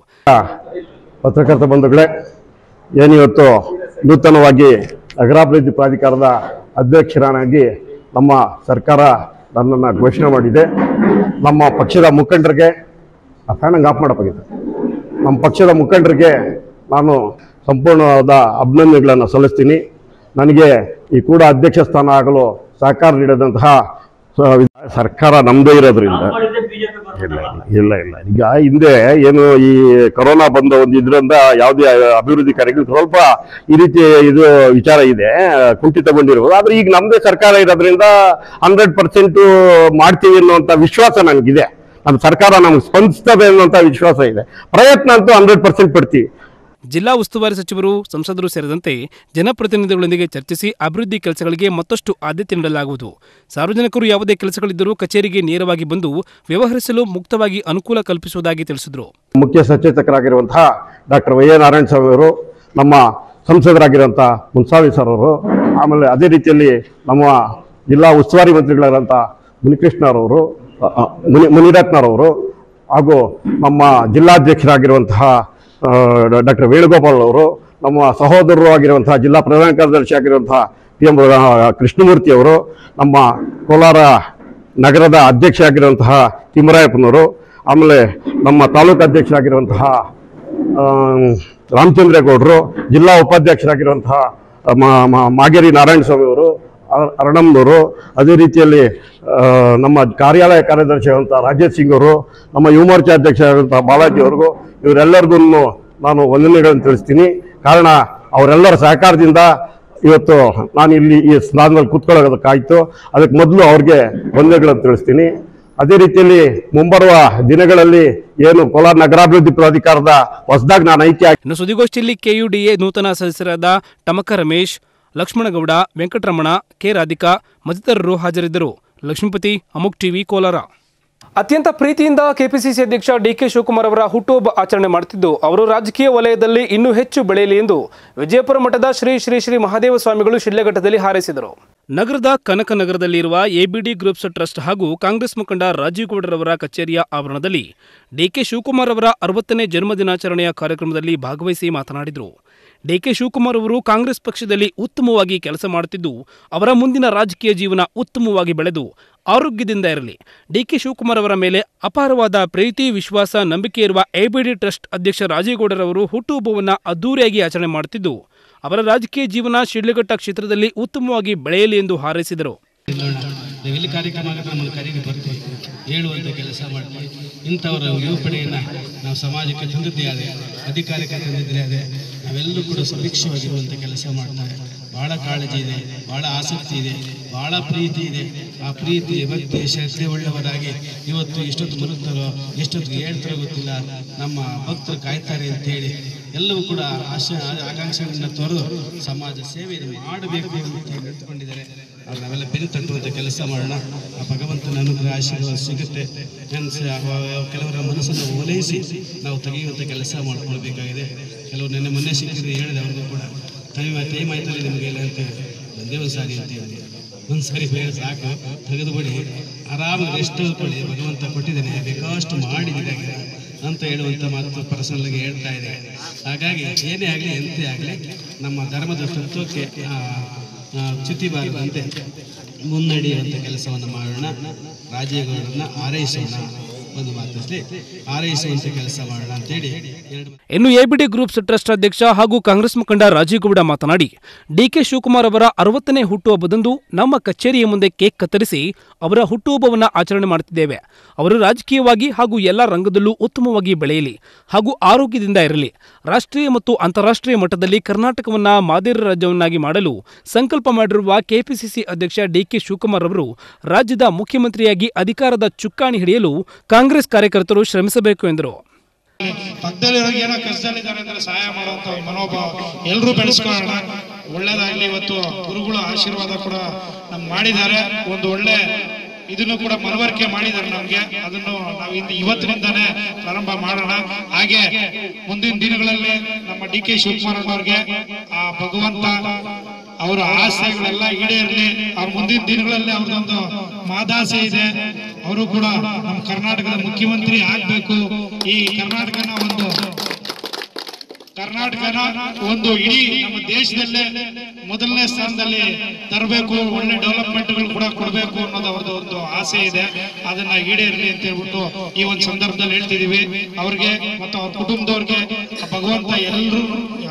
G: ಪತ್ರಕರ್ತ ಬಂಧುಗಳೇ ಏನಿವತ್ತು ನೂತನವಾಗಿ ನಗರಾಭಿವೃದ್ಧಿ ಪ್ರಾಧಿಕಾರದ ಅಧ್ಯಕ್ಷರನ್ನಾಗಿ ನಮ್ಮ ಸರ್ಕಾರ ನನ್ನನ್ನು ಘೋಷಣೆ ಮಾಡಿದೆ ನಮ್ಮ ಪಕ್ಷದ ಮುಖಂಡರಿಗೆ ಆ ಫ್ಯಾನಂಗೆ ಆಫ್ ಮಾಡಬೇಕಾಗಿದೆ ನಮ್ಮ ಪಕ್ಷದ ಮುಖಂಡರಿಗೆ ನಾನು ಸಂಪೂರ್ಣವಾದ ಅಭಿನಂದನೆಗಳನ್ನು ಸಲ್ಲಿಸ್ತೀನಿ ನನಗೆ ಈ ಕೂಡ ಅಧ್ಯಕ್ಷ ಸ್ಥಾನ ಆಗಲು ಸಹಕಾರ ನೀಡಿದಂತಹ ಸ- ಸರ್ಕಾರ ನಮ್ಮದೇ ಇರೋದ್ರಿಂದ ಇಲ್ಲ ಇಲ್ಲ ಇಲ್ಲ ಈಗ ಹಿಂದೆ ಏನು ಈ ಕೊರೋನಾ ಬಂದ ಒಂದು ಇದರಿಂದ ಯಾವುದೇ ಅಭಿವೃದ್ಧಿ ಕಾರ್ಯಗಳು ಸ್ವಲ್ಪ ಈ ರೀತಿ ಇದು ವಿಚಾರ ಇದೆ ಕುಂಠಿತಗೊಂಡಿರ್ಬೋದು ಆದ್ರೆ ಈಗ ನಮ್ಮದೇ ಸರ್ಕಾರ ಇರೋದ್ರಿಂದ ಹಂಡ್ರೆಡ್ ಪರ್ಸೆಂಟ್ ಮಾಡ್ತೀವಿ ಅನ್ನುವಂಥ ವಿಶ್ವಾಸ ನನಗಿದೆ ನಮ್ಮ ಸರ್ಕಾರ ನಮ್ಗೆ ಸ್ಪಂದಿಸ್ತದೆ ಅನ್ನುವಂಥ ವಿಶ್ವಾಸ ಇದೆ ಪ್ರಯತ್ನ ಅಂತೂ ಹಂಡ್ರೆಡ್ ಪರ್ಸೆಂಟ್ ಪಡ್ತೀವಿ
A: ಜಿಲ್ಲಾ ಉಸ್ತುವಾರಿ ಸಚಿವರು ಸಂಸದರು ಸೇರಿದಂತೆ ಜನಪ್ರತಿನಿಧಿಗಳೊಂದಿಗೆ ಚರ್ಚಿಸಿ ಅಭಿವೃದ್ಧಿ ಕೆಲಸಗಳಿಗೆ ಮತ್ತಷ್ಟು ಆದ್ಯತೆ ನೀಡಲಾಗುವುದು ಸಾರ್ವಜನಿಕರು ಯಾವುದೇ ಕೆಲಸಗಳಿದ್ದರೂ ಕಚೇರಿಗೆ ನೇರವಾಗಿ ಬಂದು ವ್ಯವಹರಿಸಲು ಮುಕ್ತವಾಗಿ ಅನುಕೂಲ ಕಲ್ಪಿಸುವುದಾಗಿ ತಿಳಿಸಿದರು
G: ಮುಖ್ಯ ಸಚೇತಕರಾಗಿರುವಂತಹ doctor Y A Narayana Swamy ಅವರು ನಮ್ಮ ಸಂಸದರಾಗಿರುವಂಥ ಮುನ್ಸಾವಿ ಸರ್ ಅವರು ಆಮೇಲೆ ಅದೇ ರೀತಿಯಲ್ಲಿ ನಮ್ಮ ಜಿಲ್ಲಾ ಉಸ್ತುವಾರಿ ಮಂತ್ರಿಗಳಾದಂಥ ಮುನಿಕೃಷ್ಣರವರು ಅ, ಅ, ಮುನಿ ಮುನಿರತ್ನರವರು ಹಾಗೂ ನಮ್ಮ ಜಿಲ್ಲಾಧ್ಯಕ್ಷರಾಗಿರುವಂತಹ ಡಾಕ್ಟರ್ ವೇಣುಗೋಪಾಲ್ ಅವರು ನಮ್ಮ ಸಹೋದರರು ಆಗಿರುವಂತಹ ಜಿಲ್ಲಾ ಪ್ರಧಾನ ಕಾರ್ಯದರ್ಶಿ ಆಗಿರುವಂತಹ ಪಿ ಎಂ ಕೃಷ್ಣಮೂರ್ತಿ ಅವರು ನಮ್ಮ ಕೋಲಾರ ನಗರದ ಅಧ್ಯಕ್ಷ ಆಗಿರುವಂತಹ ತಿಮ್ಮರಾಯಪ್ಪನವರು ಆಮೇಲೆ ನಮ್ಮ ತಾಲೂಕು ಅಧ್ಯಕ್ಷರಾಗಿರುವಂತಹ ಆ, ರಾಮಚಂದ್ರೇಗೌಡರು ಜಿಲ್ಲಾ ಉಪಾಧ್ಯಕ್ಷರಾಗಿರುವಂತಹ ಮ- ಮ- ಮಾಗೇರಿ ನಾರಾಯಣ ಸ್ವಾಮಿ ಅವರು ಅರ- ಅರಣಮ್ನವರು ಅದೇ ರೀತಿಯಲ್ಲಿ ಆ, ನಮ್ಮ ಕಾರ್ಯಾಲಯ ಕಾರ್ಯದರ್ಶಿ ಆದಂಥ ರಾಜೇಶ್ ಸಿಂಗ್ ಅವರು ನಮ್ಮ ಯುವ ಮೋರ್ಚಾ ಅಧ್ಯಕ್ಷ ಆದಂಥ ಬಾಲಾಜಿ ಅವ್ರಿಗೂ ಇವರೆಲ್ಲರಿಗೂ ನಾನು ವಂದನೆಗಳನ್ನು ತಿಳಿಸ್ತೀನಿ ಕಾರಣ ಅವರೆಲ್ಲರ ಸಹಕಾರದಿಂದ ಇವತ್ತು ನಾನು ಇಲ್ಲಿ ಈ ಸ್ಥಾನದಲ್ಲಿ ಕೂತ್ಕೊಳ್ಳೋದಕ್ಕಾಯ್ತು ಅದಕ್ಕೆ ಮೊದಲು ಅವ್ರಿಗೆ ವಂದನೆಗಳನ್ನು ತಿಳಿಸ್ತೀನಿ ಅದೇ ರೀತಿಯಲ್ಲಿ ಮುಂಬರುವ ದಿನಗಳಲ್ಲಿ ಏನು ಕೋಲಾರ ನಗರಾಭಿವೃದ್ಧಿ ಪ್ರಾಧಿಕಾರದ ಹೊಸದಾಗಿ ನಾನು ಆಯ್ಕೆ ಆಗಿ
A: ಇನ್ನು ಸುದ್ದಿಗೋಷ್ಠಿಯಲ್ಲಿ ಕೆಯುಡಿಎ ನೂತನ ಸದಸ್ಯರಾದ ಟಮಕ ರಮೇಶ್ ಲಕ್ಷ್ಮಣಗೌಡ ವೆಂಕಟರಮಣ ಕೆ ರಾಧಿಕಾ ಮತ್ತಿತರರು ಹಾಜರಿದ್ದರು ಲಕ್ಷ್ಮೀಪತಿ ಅಮುಕ್ ಟಿವಿ ಕೋಲಾರ ಅತ್ಯಂತ ಪ್ರೀತಿಯಿಂದ ಕೆಪಿಸಿಸಿ ಅಧ್ಯಕ್ಷ ಡಿಕೆ ಶಿವಕುಮಾರ್ ಅವರ ಹುಟ್ಟುಹಬ್ಬ ಆಚರಣೆ ಮಾಡುತ್ತಿದ್ದು ಅವರು ರಾಜಕೀಯ ವಲಯದಲ್ಲಿ ಇನ್ನೂ ಹೆಚ್ಚು ಬೆಳೆಯಲಿ ಎಂದು ವಿಜಯಪುರ ಮಠದ ಶ್ರೀ ಶ್ರೀ ಶ್ರೀ ಮಹಾದೇವ ಸ್ವಾಮಿಗಳು ಶಿಡ್ಲಘಟ್ಟದಲ್ಲಿ ಹಾರೈಸಿದರು ನಗರದ ಕನಕನಗರದಲ್ಲಿರುವ ಎಬಿಡಿ ಗ್ರೂಪ್ಸ್ ಟ್ರಸ್ಟ್ ಹಾಗೂ ಕಾಂಗ್ರೆಸ್ ಮುಖಂಡ ರಾಜೀವ್ ಗೌಡರವರ ಕಚೇರಿಯ ಆವರಣದಲ್ಲಿ ಡಿಕೆ ಶಿವಕುಮಾರ್ ಅವರ ಅರವತ್ತನೇ ಜನ್ಮದಿನಾಚರಣೆಯ ಕಾರ್ಯಕ್ರಮದಲ್ಲಿ ಭಾಗವಹಿಸಿ ಮಾತನಾಡಿದರು ಡಿಕೆ ಶಿವಕುಮಾರ್ ಅವರು ಕಾಂಗ್ರೆಸ್ ಪಕ್ಷದಲ್ಲಿ ಉತ್ತಮವಾಗಿ ಕೆಲಸ ಮಾಡುತ್ತಿದ್ದು ಅವರ ಮುಂದಿನ ರಾಜಕೀಯ ಜೀವನ ಉತ್ತಮವಾಗಿ ಬೆಳೆದು ಆರೋಗ್ಯದಿಂದ ಇರಲಿ ಡಿಕೆ ಶಿವಕುಮಾರ್ ಅವರ ಮೇಲೆ ಅಪಾರವಾದ ಪ್ರೀತಿ ವಿಶ್ವಾಸ ನಂಬಿಕೆ ಇರುವ ಎಬಿಡಿ ಟ್ರಸ್ಟ್ ಅಧ್ಯಕ್ಷ ರಾಜೇಗೌಡರವರು ಹುಟ್ಟುಹಬ್ಬವನ್ನು ಅದ್ದೂರಿಯಾಗಿ ಆಚರಣೆ ಮಾಡುತ್ತಿದ್ದು ಅವರ ರಾಜಕೀಯ ಜೀವನ ಶಿಡ್ಲಘಟ್ಟ ಕ್ಷೇತ್ರದಲ್ಲಿ ಉತ್ತಮವಾಗಿ ಬೆಳೆಯಲಿ ಎಂದು ಹಾರೈಸಿದರು
H: ನೋಡೋಣ ನಾವು ಎಲ್ಲಿ ಕಾರ್ಯಕ್ರಮ ಆಗುತ್ತೆ ನಮ್ಮನ್ನು ಕರೆಗೆ ಬರ್ತೀವಿ ಹೇಳುವಂಥ ಕೆಲಸ ಮಾಡ್ತೀವಿ ಇಂಥವರ ನಿರೂಪಣೆಯನ್ನು ನಾವು ಸಮಾಜಕ್ಕೆ ತಂದಿದ್ದೇ ಅದೇ ಅಧಿಕಾರಕ್ಕೆ ತಂದಿದ್ದೇ ಅದೇ ನಾವೆಲ್ಲರೂ ಕೂಡ ಸುಭಿಕ್ಷವಾಗಿರುವಂಥ ಕೆಲಸ ಮಾಡ್ತಾರೆ ಭಾಳ ಕಾಳಜಿ ಇದೆ ಭಾಳ ಆಸಕ್ತಿ ಇದೆ ಭಾಳ ಪ್ರೀತಿ ಇದೆ ಆ ಪ್ರೀತಿ ಭಕ್ತಿ ಶ್ರದ್ಧೆ ಉಳ್ಳವರಾಗಿ ಇವತ್ತು ಎಷ್ಟೊತ್ತು ಮಲಗ್ತಾರೋ ಎಷ್ಟೊತ್ತು ಹೇಳ್ತಾರೋ ಗೊತ್ತಿಲ್ಲ ನಮ್ಮ ಭಕ್ತರು ಕಾಯ್ತಾರೆ ಅಂತೇಳಿ ಎಲ್ಲವೂ ಕೂಡ ಆಶೆ ಆಕಾಂಕ್ಷೆಗಳನ್ನು ತೊರೆದು ಸಮಾಜ ಸೇವೆಯನ್ನು ಮಾಡಬೇಕು ಅಂತ ನಿಂತ್ಕೊಂಡಿದ್ದಾರೆ ಅವ್ರು ನಾವೆಲ್ಲ ಬೆನ್ನು ತಟ್ಟುವಂಥ ಕೆಲಸ ಮಾಡೋಣ ಆ ಭಗವಂತನ ಅನುಗ್ರಹ ಆಶೀರ್ವಾದ ಸಿಗುತ್ತೆ ಅನ್ಸ ಕೆಲವರ ಮನಸ್ಸನ್ನು ಓಲೈಸಿ ನಾವು ತೆಗೆಯುವಂಥ ಕೆಲಸ ಮಾಡ್ಕೊಳ್ಬೇಕಾಗಿದೆ ಕೆಲವರು ನೆನ್ನೆ ಮೊನ್ನೆ ಸಿಕ್ಕಿದ್ರೆ ಹೇಳಿದೆ ಅವ್ರಿಗೂ ಕೂಡ ಟೈಮ್ ಟೈಮ್ ಆಯ್ತಲ್ಲ ನಿಮಗೆ ಇಲ್ಲ ಅಂತ ಒಂದೇ ಒಂದು ಸಾರಿ ಅಂತ ಹೇಳಿ ಒಂದು ಸಾರಿ ಬೇಡ ಸಾಕು ತೆಗೆದು ಬಿಡಿ ಆರಾಮಾಗಿ ರೆಸ್ಟ್ ತಗೊಳ್ಳಿ ಭಗವಂತ ಕೊಟ್ಟಿದ್ದಾನೆ ಬೇಕಾಷ್ಟು ಮಾಡಿದ್ದೀರಾಗ ಅಂತ ಹೇಳುವಂಥ ಮಾತು ಪರ್ಸನಲ್ಗೆ ಹೇಳ್ತಾ ಇದೆ ಹಾಗಾಗಿ ಏನೇ ಆಗಲಿ ಎಂತೆ ಆಗಲಿ ನಮ್ಮ ಧರ್ಮದ ತತ್ವಕ್ಕೆ ಆ, ಆ, ಚ್ಯುತಿ ಬಾರದಂತೆ ಮುನ್ನಡೆಯುವಂಥ ಕೆಲಸವನ್ನು ಮಾಡೋಣ ರಾಜೇಗೌಡರನ್ನ ಆರೈಸೋಣ ಒಂದು ಮಾತಲ್ಲಿ ಆರೈಸುವಂಥ ಕೆಲಸ ಮಾಡೋಣ ಅಂತೇಳಿ ಎರಡು
A: ಇನ್ನು ಎಬಿಡಿ ಗ್ರೂಪ್ಸ್ ಟ್ರಸ್ಟ್ ಅಧ್ಯಕ್ಷ ಹಾಗೂ ಕಾಂಗ್ರೆಸ್ ಮುಖಂಡ ರಾಜೀವ್ ಗೌಡ ಮಾತನಾಡಿ ಡಿಕೆ ಶಿವಕುಮಾರ್ ಅವರ ಅರವತ್ತನೇ ಹುಟ್ಟುಹಬ್ಬದಂದು ನಮ್ಮ ಕಚೇರಿಯ ಮುಂದೆ ಕೇಕ್ ಕತ್ತರಿಸಿ ಅವರ ಹುಟ್ಟುಹಬ್ಬವನ್ನು ಆಚರಣೆ ಮಾಡುತ್ತಿದ್ದೇವೆ ಅವರು ರಾಜಕೀಯವಾಗಿ ಹಾಗೂ ಎಲ್ಲ ರಂಗದಲ್ಲೂ ಉತ್ತಮವಾಗಿ ಬೆಳೆಯಲಿ ಹಾಗೂ ಆರೋಗ್ಯದಿಂದ ಇರಲಿ ರಾಷ್ಟ್ರೀಯ ಮತ್ತು ಅಂತಾರಾಷ್ಟ್ರೀಯ ಮಟ್ಟದಲ್ಲಿ ಕರ್ನಾಟಕವನ್ನ ಮಾದರಿ ರಾಜ್ಯವನ್ನಾಗಿ ಮಾಡಲು ಸಂಕಲ್ಪ ಮಾಡಿರುವ ಕೆಪಿಸಿಸಿ ಅಧ್ಯಕ್ಷ ಡಿಕೆ ಶಿವಕುಮಾರ್ ಅವರು ರಾಜ್ಯದ ಮುಖ್ಯಮಂತ್ರಿಯಾಗಿ ಅಧಿಕಾರದ ಚುಕ್ಕಾಣಿ ಹಿಡಿಯಲು ಕಾಂಗ್ರೆಸ್ ಕಾರ್ಯಕರ್ತರು ಶ್ರಮಿಸಬೇಕು ಎಂದರು
I: ಪಕ್ಕದಲ್ಲಿರೋರಿಗೆ ಏನೋ ಕಷ್ಟದಲ್ಲಿದ್ದಾರೆ ಅಂದ್ರೆ ಸಹಾಯ ಮಾಡುವಂತ ಒಂದು ಮನೋಭಾವ ಎಲ್ಲರೂ ಬೆಳೆಸ್ಕೊಳ್ಳೋಣ ಒಳ್ಳೇದಾಗ್ಲಿ ಇವತ್ತು ಗುರುಗಳ ಆಶೀರ್ವಾದ ಕೂಡ ನಮ್ಗೆ ಮಾಡಿದ್ದಾರೆ ಒಂದು ಒಳ್ಳೆ ಇದನ್ನು ಕೂಡ ಮನವರಿಕೆ ಮಾಡಿದ್ದಾರೆ ನಮ್ಗೆ ಅದನ್ನು ನಾವು ಇಂದು ಇವತ್ತಿನಿಂದಾನೇ ಪ್ರಾರಂಭ ಮಾಡೋಣ ಹಾಗೆ ಮುಂದಿನ ದಿನಗಳಲ್ಲಿ ನಮ್ಮ ಡಿ ಕೆ ಶಿವಕುಮಾರ್ ಅವ್ರಿಗೆ ಆ ಭಗವಂತ ಅವರ ಆಸೆಗಳೆಲ್ಲ ಈಡೇರಲಿ ಅವ್ರ ಮುಂದಿನ ದಿನಗಳಲ್ಲಿ ಅವ್ರದೊಂದು ಮಾದಾಸೆ ಇದೆ ಅವರು ಕೂಡ ನಮ್ಮ ಕರ್ನಾಟಕದ ಮುಖ್ಯಮಂತ್ರಿ ಆಗ್ಬೇಕು ಈ ಕರ್ನಾಟಕನ ಒಂದು ಕರ್ನಾಟಕನ ಒಂದು ಇಡೀ ನಮ್ಮ ದೇಶದಲ್ಲೇ ಮೊದಲನೇ ಸ್ಥಾನದಲ್ಲಿ ತರಬೇಕು ಒಳ್ಳೆ ಡೆವಲಪ್ಮೆಂಟ್ಗಳು ಕೂಡ ಕೊಡಬೇಕು ಅನ್ನೋದು ಅವ್ರದ್ದು ಒಂದು ಆಸೆ ಇದೆ ಅದನ್ನ ಈಡೇರಲಿ ಅಂತ ಹೇಳ್ಬಿಟ್ಟು ಈ ಒಂದು ಸಂದರ್ಭದಲ್ಲಿ ಹೇಳ್ತಿದೀವಿ ಅವ್ರಿಗೆ ಮತ್ತು ಅವ್ರ ಕುಟುಂಬದವ್ರಿಗೆ ಆ ಭಗವಂತ ಎಲ್ಲರೂ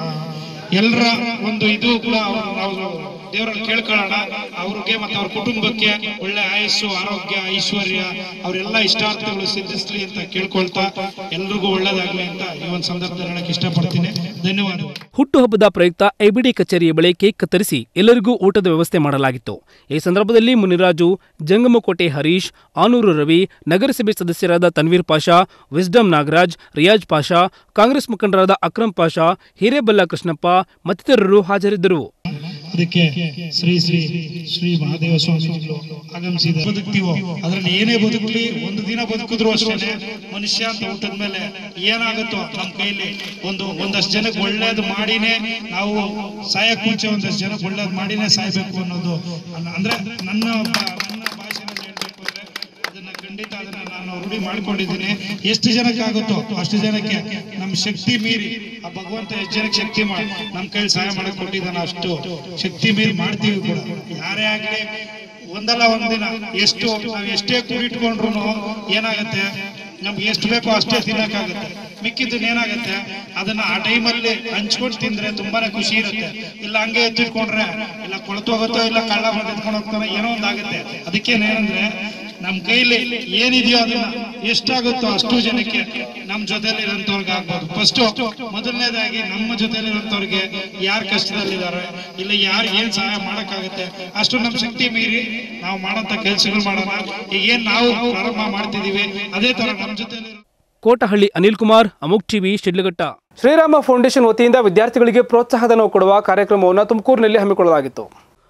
I: ಎಲ್ಲರ ಒಂದು ಇದು ಕೂಡ ಅವ್ರು- ನಾವು ದೇವರಲ್ಲಿ ಕೇಳ್ಕೊಳ್ಳೋಣ ಅವ್ರಿಗೆ ಮತ್ತೆ ಅವ್ರ ಕುಟುಂಬಕ್ಕೆ ಒಳ್ಳೆ ಆಯಸ್ಸು ಆರೋಗ್ಯ ಐಶ್ವರ್ಯ ಅವರೆಲ್ಲ ಇಷ್ಟಾರ್ಥಗಳು ಸಿದ್ಧಿಸ್ಲಿ ಅಂತ ಕೇಳ್ಕೊಳ್ತಾ ಎಲ್ರಿಗೂ ಒಳ್ಳೇದಾಗ್ಲಿ ಅಂತ ಈ ಒಂದು ಸಂದರ್ಭದಲ್ಲಿ ಹೇಳಕ್ ಇಷ್ಟಪಡ್ತೀನಿ ಧನ್ಯವಾದಗಳು
A: ಹುಟ್ಟುಹಬ್ಬದ ಪ್ರಯುಕ್ತ ಐಬಿಡಿ ಕಚೇರಿಯ ಬಳಿ ಕೇಕ್ ಕತ್ತರಿಸಿ ಎಲ್ಲರಿಗೂ ಊಟದ ವ್ಯವಸ್ಥೆ ಮಾಡಲಾಗಿತ್ತು ಈ ಸಂದರ್ಭದಲ್ಲಿ ಮುನಿರಾಜು ಜಂಗಮಕೋಟೆ ಹರೀಶ್ ಆನೂರು ರವಿ ನಗರಸಭೆ ಸದಸ್ಯರಾದ ತನ್ವೀರ್ ಪಾಷಾ ವಿಸ್ಡಮ್ ನಾಗರಾಜ್ ರಿಯಾಜ್ ಪಾಷಾ ಕಾಂಗ್ರೆಸ್ ಮುಖಂಡರಾದ ಅಕ್ರಮ್ ಪಾಷಾ ಹಿರೇಬಲ್ಲ ಕೃಷ್ಣಪ್ಪ ಮತ್ತಿತರರು ಹಾಜರಿದ್ದರು
I: ಅದಕ್ಕೆ ಶ್ರೀ ಶ್ರೀ ಶ್ರೀ ಮಹಾದೇವ ಸ್ವಾಮೀಜಿಗಳು ಆಗಮಿಸಿದ ಬದುಕ್ತೀವೋ ಅದ್ರಲ್ಲಿ ಏನೇ ಬದುಕಲಿ ಒಂದು ದಿನ ಬದುಕಿದ್ರು ಅಷ್ಟೇ ಮನುಷ್ಯ ಅಂತ ಹುಟ್ಟಿದ ಮೇಲೆ ಏನಾಗುತ್ತೋ ನಮ್ಮ ಕೈಲಿ ಒಂದು ಒಂದಷ್ಟು ಜನಕ್ಕೆ ಒಳ್ಳೇದು ಮಾಡಿನೇ ನಾವು ಸಾಯಕ್ ಮುಂಚೆ ಒಂದಷ್ಟು ಜನಕ್ಕೆ ಒಳ್ಳೇದು ಮಾಡಿನೇ ಸಾಯ್ಬೇಕು ಅನ್ನೋದು ಅನ್ನ- ಅಂದ್ರೆ ನನ್ನ ಬ- ನನ್ನ ಭಾಷೆನಲ್ಲಿ ಹೇಳ್ಬೇಕು ಅಂದ್ರೆ ಅದನ್ನ ಖಂಡಿತ ಅದನ್ನ ನಾನು ರೂಢಿ ಮಾಡ್ಕೊಂಡಿದ್ದೀನಿ ಎಷ್ಟು ಜನಕ್ಕೆ ಆಗುತ್ತೋ ಅಷ್ಟು ಜನಕ್ಕೆ ನಮ್ಮ ಶಕ್ತಿ ಮೀರಿ ಆ ಭಗವಂತ ಎಷ್ಟು ಜನಕ್ಕೆ ಶಕ್ತಿ ಮಾಡಿ ನಮ್ಮ ಕೈಲಿ ಸಹಾಯ ಮಾಡಕ್ ಕೊಟ್ಟಿದ್ದಾನೆ ಅಷ್ಟು ಶಕ್ತಿ ಮೀರಿ ಮಾಡ್ತೀವಿ ಕೂಡ ಯಾರೇ ಆಗ್ಲಿ ಒಂದಲ್ಲ ಒಂದಿನ ಎಷ್ಟು ನಾವು ಎಷ್ಟೇ ಕೂಡಿಟ್ಕೊಂಡ್ರು ಏನಾಗತ್ತೆ ನಮ್ಗೆ ಎಷ್ಟು ಬೇಕೋ ಅಷ್ಟೇ ತಿನ್ನಕ್ಕಾಗತ್ತೆ ಮಿಕ್ಕಿದ್ದನ್ನ ಏನಾಗತ್ತೆ ಅದನ್ನ ಆ ಟೈಮಲ್ಲಿ ಹಂಚ್ಕೊಂಡು ತಿಂದ್ರೆ ತುಂಬಾನೇ ಖುಷಿ ಇರುತ್ತೆ ಇಲ್ಲ ಹಂಗೆ ಎತ್ತಿಟ್ಕೊಂಡ್ರೆ ಇಲ್ಲ ಕೊಳ್ತೋಗುತ್ತೋ ಇಲ್ಲ ಕಳ್ಳ ಬಂದು ಎತ್ಕೊಂಡು ಹೋಗ್ತಾನೆ ಏನೋ ಒಂದಾಗುತ್ತೆ ಅದಕ್ಕೇನೇನಂದ್ರೆ ನಮ್ ಕೈಲಿ ಏನಿದೆಯೋ ಅದನ್ನ ಎಷ್ಟಾಗುತ್ತೋ ಅಷ್ಟು ಜನಕ್ಕೆ ನಮ್ ಜೊತೆಲಿ ಇರೋಂಥವ್ರಿಗೆ ಆಗ್ಬೋದು ಫಸ್ಟ್ ಮೊದಲನೇದಾಗಿ ನಮ್ಮ ಜೊತೆಲಿ ಇರೋಂಥವ್ರಿಗೆ ಯಾರು ಕಷ್ಟದಲ್ಲಿದ್ದಾರೆ ಇಲ್ಲ ಯಾರು ಏನ್ ಸಹಾಯ ಮಾಡಕ್ಕಾಗುತ್ತೆ ಅಷ್ಟು ನಮ್ ಶಕ್ತಿ ಮೀರಿ ನಾವು ಮಾಡೋಂಥ ಕೆಲ್ಸಗಳು ಮಾಡೋಣ ಈಗ ಏನ್ ನಾವು ಪ್ರಾರಂಭ ಮಾಡ್ತಿದೀವಿ ಅದೇ ತರ ನಮ್ ಜೊತೆಲಿ
A: ಕೋಟಹಳ್ಳಿ ಅನಿಲ್ ಕುಮಾರ್ ಅಮುಕ್ ಟಿವಿ ಶಿಡ್ಲಘಟ್ಟ ಶ್ರೀರಾಮ ಫೌಂಡೇಶನ್ ವತಿಯಿಂದ ವಿದ್ಯಾರ್ಥಿಗಳಿಗೆ ಪ್ರೋತ್ಸಾಹಧನ ಕೊಡುವ ಕಾರ್ಯಕ್ರಮವನ್ನು ತುಮಕೂರಿನಲ್ಲಿ ಹಮ್ಮಿಕೊಳ್ಳಲಾಗಿತ್ತು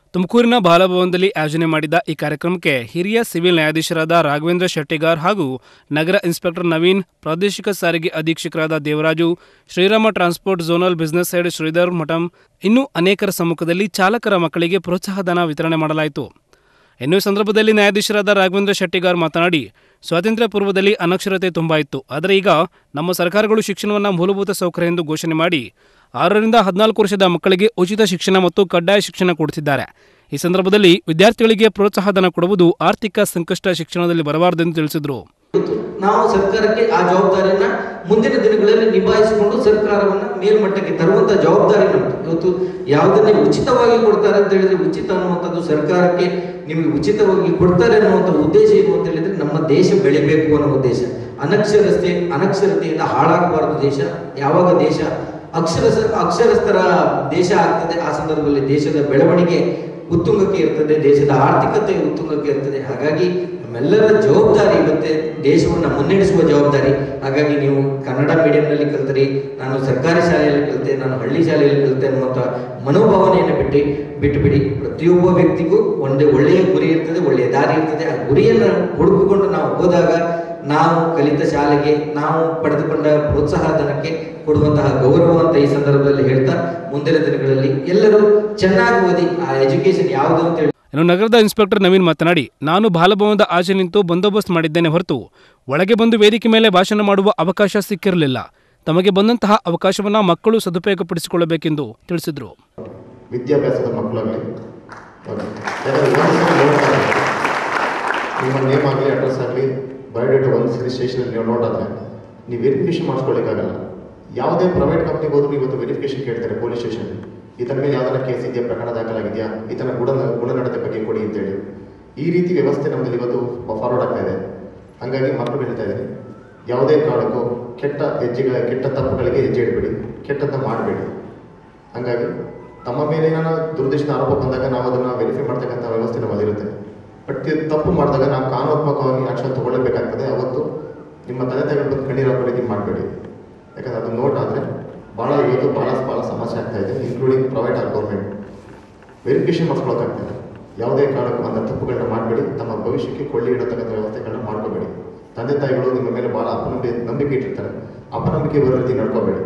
A: ತುಮಕೂರಿನ ಬಾಲಭವನದಲ್ಲಿ ಆಯೋಜನೆ ಮಾಡಿದ್ದ ಈ ಕಾರ್ಯಕ್ರಮಕ್ಕೆ ಹಿರಿಯ ಸಿವಿಲ್ ನ್ಯಾಯಾಧೀಶರಾದ ರಾಘವೇಂದ್ರ ಶೆಟ್ಟಿಗಾರ್ ಹಾಗೂ ನಗರ ಇನ್ಸ್ಪೆಕ್ಟರ್ ನವೀನ್ ಪ್ರಾದೇಶಿಕ ಸಾರಿಗೆ ಅಧೀಕ್ಷಕರಾದ Devaraju Srirama transport zonal business head Shridhar Matam ಇನ್ನೂ ಅನೇಕರ ಸಮ್ಮುಖದಲ್ಲಿ ಚಾಲಕರ ಮಕ್ಕಳಿಗೆ ಪ್ರೋತ್ಸಾಹಧನ ವಿತರಣೆ ಮಾಡಲಾಯಿತು ಇನ್ನು ಈ ಸಂದರ್ಭದಲ್ಲಿ ನ್ಯಾಯಾಧೀಶರಾದ ರಾಘವೇಂದ್ರ ಶೆಟ್ಟಿಗಾರ್ ಮಾತನಾಡಿ ಸ್ವಾತಂತ್ರ್ಯ ಪೂರ್ವದಲ್ಲಿ ಅನಕ್ಷರತೆ ತುಂಬ ಇತ್ತು ಆದರೆ ಈಗ ನಮ್ಮ ಸರ್ಕಾರಗಳು ಶಿಕ್ಷಣವನ್ನು ಮೂಲಭೂತ ಸೌಕರ್ಯ ಎಂದು ಘೋಷಣೆ ಮಾಡಿ ಆರರಿಂದ ಹದಿನಾಲ್ಕು ವರ್ಷದ ಮಕ್ಕಳಿಗೆ ಉಚಿತ ಶಿಕ್ಷಣ ಮತ್ತು ಕಡ್ಡಾಯ ಶಿಕ್ಷಣ ಕೊಡುತ್ತಿದ್ದಾರೆ ಈ ಸಂದರ್ಭದಲ್ಲಿ ವಿದ್ಯಾರ್ಥಿಗಳಿಗೆ ಪ್ರೋತ್ಸಾಹಧನ ಕೊಡುವುದು ಆರ್ಥಿಕ ಸಂಕಷ್ಟ ಶಿಕ್ಷಣದಲ್ಲಿ ಬರಬಾರದೆಂದು ತಿಳಿಸಿದರು
J: ನಾವು ಸರ್ಕಾರಕ್ಕೆ ಆ ಜವಾಬ್ದಾರಿಯನ್ನ ಮುಂದಿನ ದಿನಗಳಲ್ಲಿ ನಿಭಾಯಿಸಿಕೊಂಡು ಸರ್ಕಾರವನ್ನ ಮೇಲ್ಮಟ್ಟಕ್ಕೆ ತರುವಂತ ಜವಾಬ್ದಾರಿ ನಮ್ದು ಇವತ್ತು ಯಾವುದನ್ನೇ ಉಚಿತವಾಗಿ ಕೊಡ್ತಾರೆ ಅಂತ ಹೇಳಿದ್ರೆ ಉಚಿತ ಅನ್ನುವಂಥದ್ದು ಸರ್ಕಾರಕ್ಕೆ ನಿಮಗೆ ಉಚಿತವಾಗಿ ಕೊಡ್ತಾರೆ ಅನ್ನುವಂಥ ಉದ್ದೇಶ ಏನು ಅಂತ ಹೇಳಿದ್ರೆ ನಮ್ಮ ದೇಶ ಬೆಳಿಬೇಕು ಅನ್ನೋ ಉದ್ದೇಶ ಅನಕ್ಷರತೆ ಅನಕ್ಷರತೆಯಿಂದ ಹಾಳಾಗಬಾರದು ದೇಶ ಯಾವಾಗ ದೇಶ ಅಕ್ಷರಸ ಅಕ್ಷರಸ್ಥರ ದೇಶ ಆಗ್ತದೆ ಆ ಸಂದರ್ಭದಲ್ಲಿ ದೇಶದ ಬೆಳವಣಿಗೆ ಉತ್ತುಂಗಕ್ಕೆ ಇರ್ತದೆ ದೇಶದ ಆರ್ಥಿಕತೆ ಉತ್ತುಂಗಕ್ಕೆ ಇರ್ತದೆ ಹಾಗಾಗಿ ನಮ್ಮೆಲ್ಲರ ಜವಾಬ್ದಾರಿ ಇವತ್ತೆ ದೇಶವನ್ನ ಮುನ್ನಡೆಸುವ ಜವಾಬ್ದಾರಿ ಹಾಗಾಗಿ ನೀವು ಕನ್ನಡ ಮೀಡಿಯಂನಲ್ಲಿ ಕಲ್ತರಿ ನಾನು ಸರ್ಕಾರಿ ಶಾಲೆಯಲ್ಲಿ ಕಲಿತೆ ನಾನು ಹಳ್ಳಿ ಶಾಲೆಯಲ್ಲಿ ಕಲಿತೆ ಅನ್ನುವಂಥ ಮನೋಭಾವನೆಯನ್ನು ಬಿಟ್ಟು ಬಿಟ್ಟು ಬಿಡಿ ಪ್ರತಿಯೊಬ್ಬ ವ್ಯಕ್ತಿಗೂ ಒಂದೇ ಒಳ್ಳೆಯ ಗುರಿ ಇರ್ತದೆ ಒಳ್ಳೆಯ ದಾರಿ ಇರ್ತದೆ ಆ ಗುರಿಯನ್ನು ಹುಡುಕಿಕೊಂಡು ನಾವು ಹೋದಾಗ ನಾವು ಕಲಿತ ಶಾಲೆಗೆ ನಾವು ಪಡೆದುಕೊಂಡ ಪ್ರೋತ್ಸಾಹ ಧನಕ್ಕೆ ಕೊಡುವಂತಹ ಗೌರವ ಅಂತ ಈ ಸಂದರ್ಭದಲ್ಲಿ ಹೇಳ್ತಾ ಮುಂದಿನ ದಿನಗಳಲ್ಲಿ ಎಲ್ಲರೂ ಚೆನ್ನಾಗಿ ಓದಿ ಆ ಎಜುಕೇಶನ್ ಯಾವುದು ಅಂತ ಹೇಳಿ
A: ಇನ್ನು ನಗರದ ಇನ್ಸ್ಪೆಕ್ಟರ್ ನವೀನ್ ಮಾತನಾಡಿ ನಾನು ಬಾಲಭವನದ ಆಚೆ ನಿಂತು ಬಂದೋಬಸ್ತ್ ಮಾಡಿದ್ದೇನೆ ಹೊರತು ಒಳಗೆ ಬಂದು ವೇದಿಕೆ ಮೇಲೆ ಭಾಷಣ ಮಾಡುವ ಅವಕಾಶ ಸಿಕ್ಕಿರಲಿಲ್ಲ ತಮಗೆ ಬಂದಂತಹ ಅವಕಾಶವನ್ನು ಮಕ್ಕಳು ಸದುಪಯೋಗಪಡಿಸಿಕೊಳ್ಳಬೇಕೆಂದು ತಿಳಿಸಿದರು
K: ವಿದ್ಯಾಭ್ಯಾಸದ ಮಕ್ಕಳಾಗಲಿ ಯಾಕಂದರೆ ಒಂದು ಸಲ ನೋಡ್ತಾರೆ ನಿಮ್ಮ ನೇಮ್ ಆಗಲಿ ಅಡ್ರೆಸ್ ಆಗಲಿ ಬಯೋಡೇಟಾ ಒಂದು ಸರಿ ಸ್ಟೇಷನಲ್ಲಿ ನೀವು ನೋಡಾದ್ರೆ ನೀವು ವೆರಿಫಿಕೇಶನ್ ಮಾಡಿಸ್ಕೊಳ್ಳಿಕ್ಕಾಗಲ್ಲ ಯಾವುದೇ ಪ್ರೈವೇಟ್ ಕಂಪ್ನಿಗೆ ಹೋದ್ರು ಇವತ್ತು ವೆರಿಫಿಕೇಶನ್ ಕೇಳ್ತಾರೆ ಪೊಲೀಸ್ ಸ್ಟೇಷನ್ ಈತನ ಮೇಲೆ ಯಾವ್ದಾರ ಕೇಸ್ ಇದೆಯಾ ಪ್ರಕರಣ ದಾಖಲಾಗಿದೆಯಾ ಈತನ ಗುಣ ಗುಣನಡತೆ ಬಗ್ಗೆ ಕೊಡಿ ಅಂತೇಳಿ ಈ ರೀತಿ ವ್ಯವಸ್ಥೆ ನಮ್ಮಲ್ಲಿ ಇವತ್ತು ಫಾರ್ವರ್ಡ್ ಆಗ್ತಾ ಇದೆ ಹಾಗಾಗಿ ಮಕ್ಕಳು ಹೇಳ್ತಾ ಇದ್ದೀನಿ ಯಾವುದೇ ಕಾರಣಕ್ಕೂ ಕೆಟ್ಟ ಹೆಜ್ಜೆಗಳ ಕೆಟ್ಟ ತಪ್ಪುಗಳಿಗೆ ಹೆಜ್ಜೆ ಇಡಬೇಡಿ ಕೆಟ್ಟದ್ದನ್ನ ಮಾಡಬೇಡಿ ಹಾಗಾಗಿ ತಮ್ಮ ಮೇಲೆ ಏನಾರ ದುರುದ್ದೇಶದ ಆರೋಪ ಬಂದಾಗ ನಾವು ಅದನ್ನು ವೆರಿಫೈ ಮಾಡ್ತಕ್ಕಂಥ ವ್ಯವಸ್ಥೆ ನಮ್ಮಲ್ಲಿರುತ್ತೆ ಬಟ್ ಇದು ತಪ್ಪು ಮಾಡಿದಾಗ ನಾವು ಕಾನೂನಾತ್ಮಕವಾಗಿ ಆಕ್ಷನ್ ತಗೊಳ್ಳಬೇಕಾಗ್ತದೆ ಅವತ್ತು ನಿಮ್ಮ ತಂದೆ ತಾಯಿಗಳು ಬಂದು ಕಣ್ಣೀರು ಹಾಕೊಳ್ಳಿ ಮಾಡಬೇಡಿ ಯಾಕಂದ್ರೆ ಅದು ನೋಟ್ ಆದರೆ ಭಾಳ ಇವತ್ತು ಭಾಳ ಭಾಳ ಸಮಸ್ಯೆ ಆಗ್ತಾ ಇದೆ including private or government verification ಮಾಡಿಸ್ಕೊಳಕ್ಕಾಗ್ತದೆ ಯಾವುದೇ ಕಾರಣಕ್ಕೂ ಅಂಥ ತಪ್ಪುಗಳನ್ನ ಮಾಡಬೇಡಿ ತಮ್ಮ ಭವಿಷ್ಯಕ್ಕೆ ಕೊಳ್ಳಿ ಇಡತಕ್ಕಂಥ ವ್ಯವಸ್ಥೆಗಳನ್ನ ಮಾಡ್ಕೋಬೇಡಿ ತಂದೆ ತಾಯಿಗಳು ನಿಮ್ಮ ಮೇಲೆ ಭಾಳ ಅಪನಂಬಿ ನಂಬಿಕೆ ಇಟ್ಟಿರ್ತಾರೆ ಅಪನಂಬಿಕೆ ಬರೋ ರೀತಿ ನಡ್ಕೋಬೇಡಿ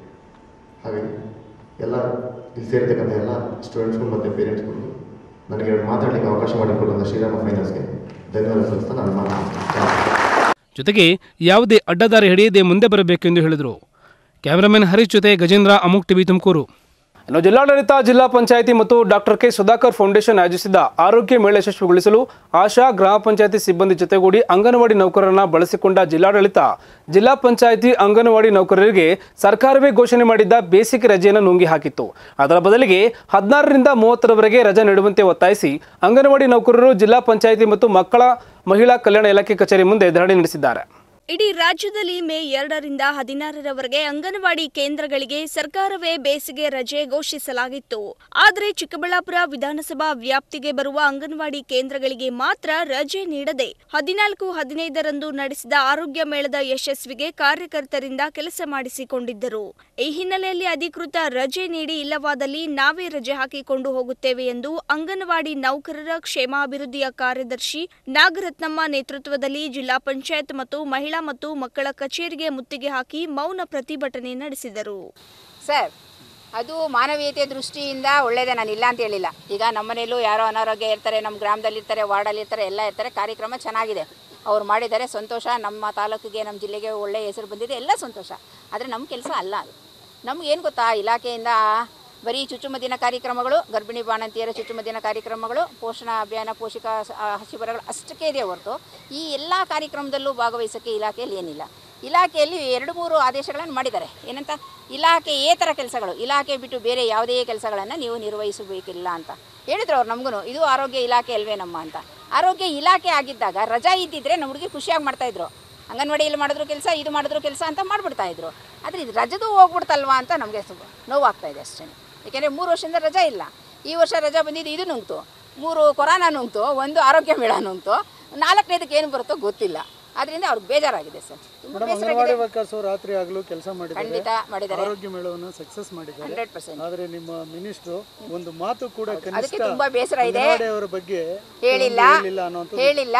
K: ಹಾಗಾಗಿ ಎಲ್ಲ ಇಲ್ಲಿ ಸೇರ್ತಕ್ಕಂಥ ಎಲ್ಲ ಸ್ಟೂಡೆಂಟ್ಸ್ಗಳು ಮತ್ತು ಪೇರೆಂಟ್ಸ್ಗಳು ನನಗೆ ಎರಡು ಮಾತಾಡಲಿಕ್ಕೆ ಅವಕಾಶ ಮಾಡಿಕೊಡುವಂಥ ಶ್ರೀರಾಮ ಫೈನಾನ್ಸ್ಗೆ ಧನ್ಯವಾದ ಸಲ್ಲಿಸ್ತಾ ನಾನು ಮಾತನಾಡ್ತೀನಿ
A: ಜೊತೆಗೆ ಯಾವುದೇ ಅಡ್ಡದಾರಿ ಹಿಡಿಯದೆ ಮುಂದೆ ಬರಬೇಕೆಂದು ಹೇಳಿದರು ಕ್ಯಾಮರಾಮನ್ ಹರೀಶ್ ಜೊತೆ ಗಜೇಂದ್ರ ಅಮುಕ್ ಟಿವಿ ತುಮಕೂರು ಇನ್ನು ಜಿಲ್ಲಾಡಳಿತ ಜಿಲ್ಲಾ ಪಂಚಾಯಿತಿ ಮತ್ತು ಡಾಕ್ಟರ್ ಕೆ ಸುಧಾಕರ್ ಫೌಂಡೇಶನ್ ಆಯೋಜಿಸಿದ್ದ ಆರೋಗ್ಯ ಮೇಳ ಯಶಸ್ವಿಗೊಳಿಸಲು ಆಶಾ ಗ್ರಾಮ ಪಂಚಾಯಿತಿ ಸಿಬ್ಬಂದಿ ಜೊತೆಗೂಡಿ ಅಂಗನವಾಡಿ ನೌಕರರನ್ನ ಬಳಸಿಕೊಂಡ ಜಿಲ್ಲಾಡಳಿತ ಜಿಲ್ಲಾ ಪಂಚಾಯಿತಿ ಅಂಗನವಾಡಿ ನೌಕರರಿಗೆ ಸರ್ಕಾರವೇ ಘೋಷಣೆ ಮಾಡಿದ್ದ ಬೇಸಿಗೆ ರಜೆಯನ್ನು ನುಂಗಿ ಹಾಕಿತ್ತು ಅದರ ಬದಲಿಗೆ ಹದಿನಾರರಿಂದ ಮೂವತ್ತರವರೆಗೆ ರಜೆ ನೀಡುವಂತೆ ಒತ್ತಾಯಿಸಿ ಅಂಗನವಾಡಿ ನೌಕರರು ಜಿಲ್ಲಾ ಪಂಚಾಯಿತಿ ಮತ್ತು ಮಕ್ಕಳ ಮಹಿಳಾ ಕಲ್ಯಾಣ ಇಲಾಖೆ ಕಚೇರಿ ಮುಂದೆ ಧರಣಿ ನಡೆಸಿದ್ದಾರೆ
B: ಇಡೀ ರಾಜ್ಯದಲ್ಲಿ ಮೇ ಎರಡರಿಂದ ಹದಿನಾರರವರೆಗೆ ಅಂಗನವಾಡಿ ಕೇಂದ್ರಗಳಿಗೆ ಸರ್ಕಾರವೇ ಬೇಸಿಗೆ ರಜೆ ಘೋಷಿಸಲಾಗಿತ್ತು ಆದರೆ ಚಿಕ್ಕಬಳ್ಳಾಪುರ ವಿಧಾನಸಭಾ ವ್ಯಾಪ್ತಿಗೆ ಬರುವ ಅಂಗನವಾಡಿ ಕೇಂದ್ರಗಳಿಗೆ ಮಾತ್ರ ರಜೆ ನೀಡದೆ ಹದಿನಾಲ್ಕು ಹದಿನೈದರಂದು ನಡೆಸಿದ ಆರೋಗ್ಯ ಮೇಳದ ಯಶಸ್ವಿಗೆ ಕಾರ್ಯಕರ್ತರಿಂದ ಕೆಲಸ ಮಾಡಿಸಿಕೊಂಡಿದ್ದರು ಈ ಹಿನ್ನೆಲೆಯಲ್ಲಿ ಅಧಿಕೃತ ರಜೆ ನೀಡಿ ಇಲ್ಲವಾದಲ್ಲಿ ನಾವೇ ರಜೆ ಹಾಕಿಕೊಂಡು ಹೋಗುತ್ತೇವೆ ಎಂದು ಅಂಗನವಾಡಿ ನೌಕರರ ಕ್ಷೇಮಾಭಿವೃದ್ಧಿಯ ಕಾರ್ಯದರ್ಶಿ ನಾಗರತ್ನಮ್ಮ ನೇತೃತ್ವದಲ್ಲಿ ಜಿಲ್ಲಾ ಪಂಚಾಯತ್ ಮತ್ತು ಮಹಿಳಾ ಮತ್ತು ಮಕ್ಕಳ ಕಚೇರಿಗೆ ಮುತ್ತಿಗೆ ಹಾಕಿ ಮೌನ ಪ್ರತಿಭಟನೆ ನಡೆಸಿದರು
L: ಸರ್ ಅದು ಮಾನವೀಯತೆ ದೃಷ್ಟಿಯಿಂದ ಒಳ್ಳೆಯದೇ ನಾನು ಇಲ್ಲ ಅಂತ ಹೇಳಿಲ್ಲ ಈಗ ನಮ್ಮ ಮನೇಲೂ ಯಾರೋ ಅನಾರೋಗ್ಯ ಇರ್ತಾರೆ ನಮ್ಮ ಗ್ರಾಮದಲ್ಲಿ ಇರ್ತಾರೆ ವಾರ್ಡಲ್ಲಿ ಇರ್ತಾರೆ ಎಲ್ಲ ಇರ್ತಾರೆ ಕಾರ್ಯಕ್ರಮ ಚೆನ್ನಾಗಿದೆ ಅವ್ರು ಮಾಡಿದ್ದಾರೆ ಸಂತೋಷ ನಮ್ಮ ತಾಲೂಕಿಗೆ ನಮ್ಮ ಜಿಲ್ಲೆಗೆ ಒಳ್ಳೆಯ ಹೆಸರು ಬಂದಿದೆ ಎಲ್ಲ ಸಂತೋಷ ಆದರೆ ನಮ್ಮ ಕೆಲಸ ಅಲ್ಲ ಅದು ನಮಗೇನು ಗೊತ್ತಾ ಇಲಾಖೆಯಿಂದ ಬರೀ ಚುಚ್ಚುಮದ್ದಿನ ಕಾರ್ಯಕ್ರಮಗಳು ಗರ್ಭಿಣಿ ಬಾಣಂತಿಯರ ಚುಚ್ಚುಮದ್ದಿನ ಕಾರ್ಯಕ್ರಮಗಳು ಪೋಷಣ ಅಭಿಯಾನ ಪೋಷಕ ಸ- ಆ, ಶಿಬಿರಗಳು ಅಷ್ಟಕ್ಕೆ ಇದೆ ಹೊರತು ಈ ಎಲ್ಲ ಕಾರ್ಯಕ್ರಮದಲ್ಲೂ ಭಾಗವಹಿಸೋಕ್ಕೆ ಇಲಾಖೆಯಲ್ಲಿ ಏನಿಲ್ಲ ಇಲಾಖೆಯಲ್ಲಿ ಎರಡು ಮೂರು ಆದೇಶಗಳನ್ನು ಮಾಡಿದ್ದಾರೆ ಏನಂತ ಇಲಾಖೆಯೇತರ ಕೆಲಸಗಳು ಇಲಾಖೆ ಬಿಟ್ಟು ಬೇರೆ ಯಾವುದೇ ಕೆಲಸಗಳನ್ನು ನೀವು ನಿರ್ವಹಿಸಬೇಕಿಲ್ಲ ಅಂತ ಹೇಳಿದ್ರು ಅವ್ರು ನಮಗೂ ಇದು ಆರೋಗ್ಯ ಇಲಾಖೆ ಅಲ್ವೇ ನಮ್ಮ ಅಂತ ಆರೋಗ್ಯ ಇಲಾಖೆ ಆಗಿದ್ದಾಗ ರಜಾ ಇದ್ದಿದ್ರೆ ನಮ್ಮ ಹುಡುಗಿ ಖುಷಿಯಾಗಿ ಮಾಡ್ತಾಯಿದ್ರು ಅಂಗನವಾಡಿಯಲ್ಲಿ ಮಾಡಿದ್ರು ಕೆಲಸ ಇದು ಮಾಡಿದ್ರು ಕೆಲಸ ಅಂತ ಮಾಡಿಬಿಡ್ತಾ ಇದ್ರು ಆದರೆ ಇದು ರಜದು ಹೋಗ್ಬಿಡ್ತಲ್ವಾ ಅಂತ ನಮಗೆ ಸ್ವಲ್ಪ ನೋವಾಗ್ತಾ ಇದೆ ಅಷ್ಟೇ ಏಕೆಂದರೆ ಮೂರು ವರ್ಷದಿಂದ ರಜಾ ಇಲ್ಲ ಈ ವರ್ಷ ರಜಾ ಬಂದಿದ್ದು ಇದು ನುಂಗ್ತು ಮೂರು ಕೊರೋನಾ ನುಂಗ್ತು ಒಂದು ಆರೋಗ್ಯ ಮೇಳ ನುಂಗ್ತು ನಾಲ್ಕನೇದಕ್ಕೆ ಏನು ಬರುತ್ತೋ ಗೊತ್ತಿಲ್ಲ ಅದರಿಂದ ಅವ್ರಿಗೆ ಬೇಜಾರಾಗಿದೆ ಸರ್ ತುಂಬ
M: ಮೇಡಮ್
L: ಬೇಸರಾಗಿದೆ
M: ಅಂಗನವಾಡಿ ವರ್ಕರ್ಸ್ ರಾತ್ರಿ ಆಗಲು ಕೆಲಸ ಮಾಡಿದ್ದಾರೆ
L: ಖಂಡಿತ ಮಾಡಿದ್ದಾರೆ.
M: ಆರೋಗ್ಯ ಮೇಳವನ್ನು ಸಕ್ಸಸ್ ಮಾಡಿದ್ದಾರೆ
L: 100%.
M: ಆದರೆ ನಿಮ್ಮ ಮಿನಿಸ್ಟ್ರು ಒಂದು ಮಾತು ಕೂಡ
L: ಅದಕ್ಕೆ
M: ಕನಿಷ್ಠ
L: ತುಂಬಾ ಬೇಸರ ಇದೆ
M: ಅಂಗನವಾಡಿ ಅವರ ಬಗ್ಗೆ
L: ಹೇಳಿಲ್ಲ
M: ಹೇಳಿಲ್ಲ ಅನ್ನೋಂಥದ್ದು
L: ಹೇಳಿಲ್ಲ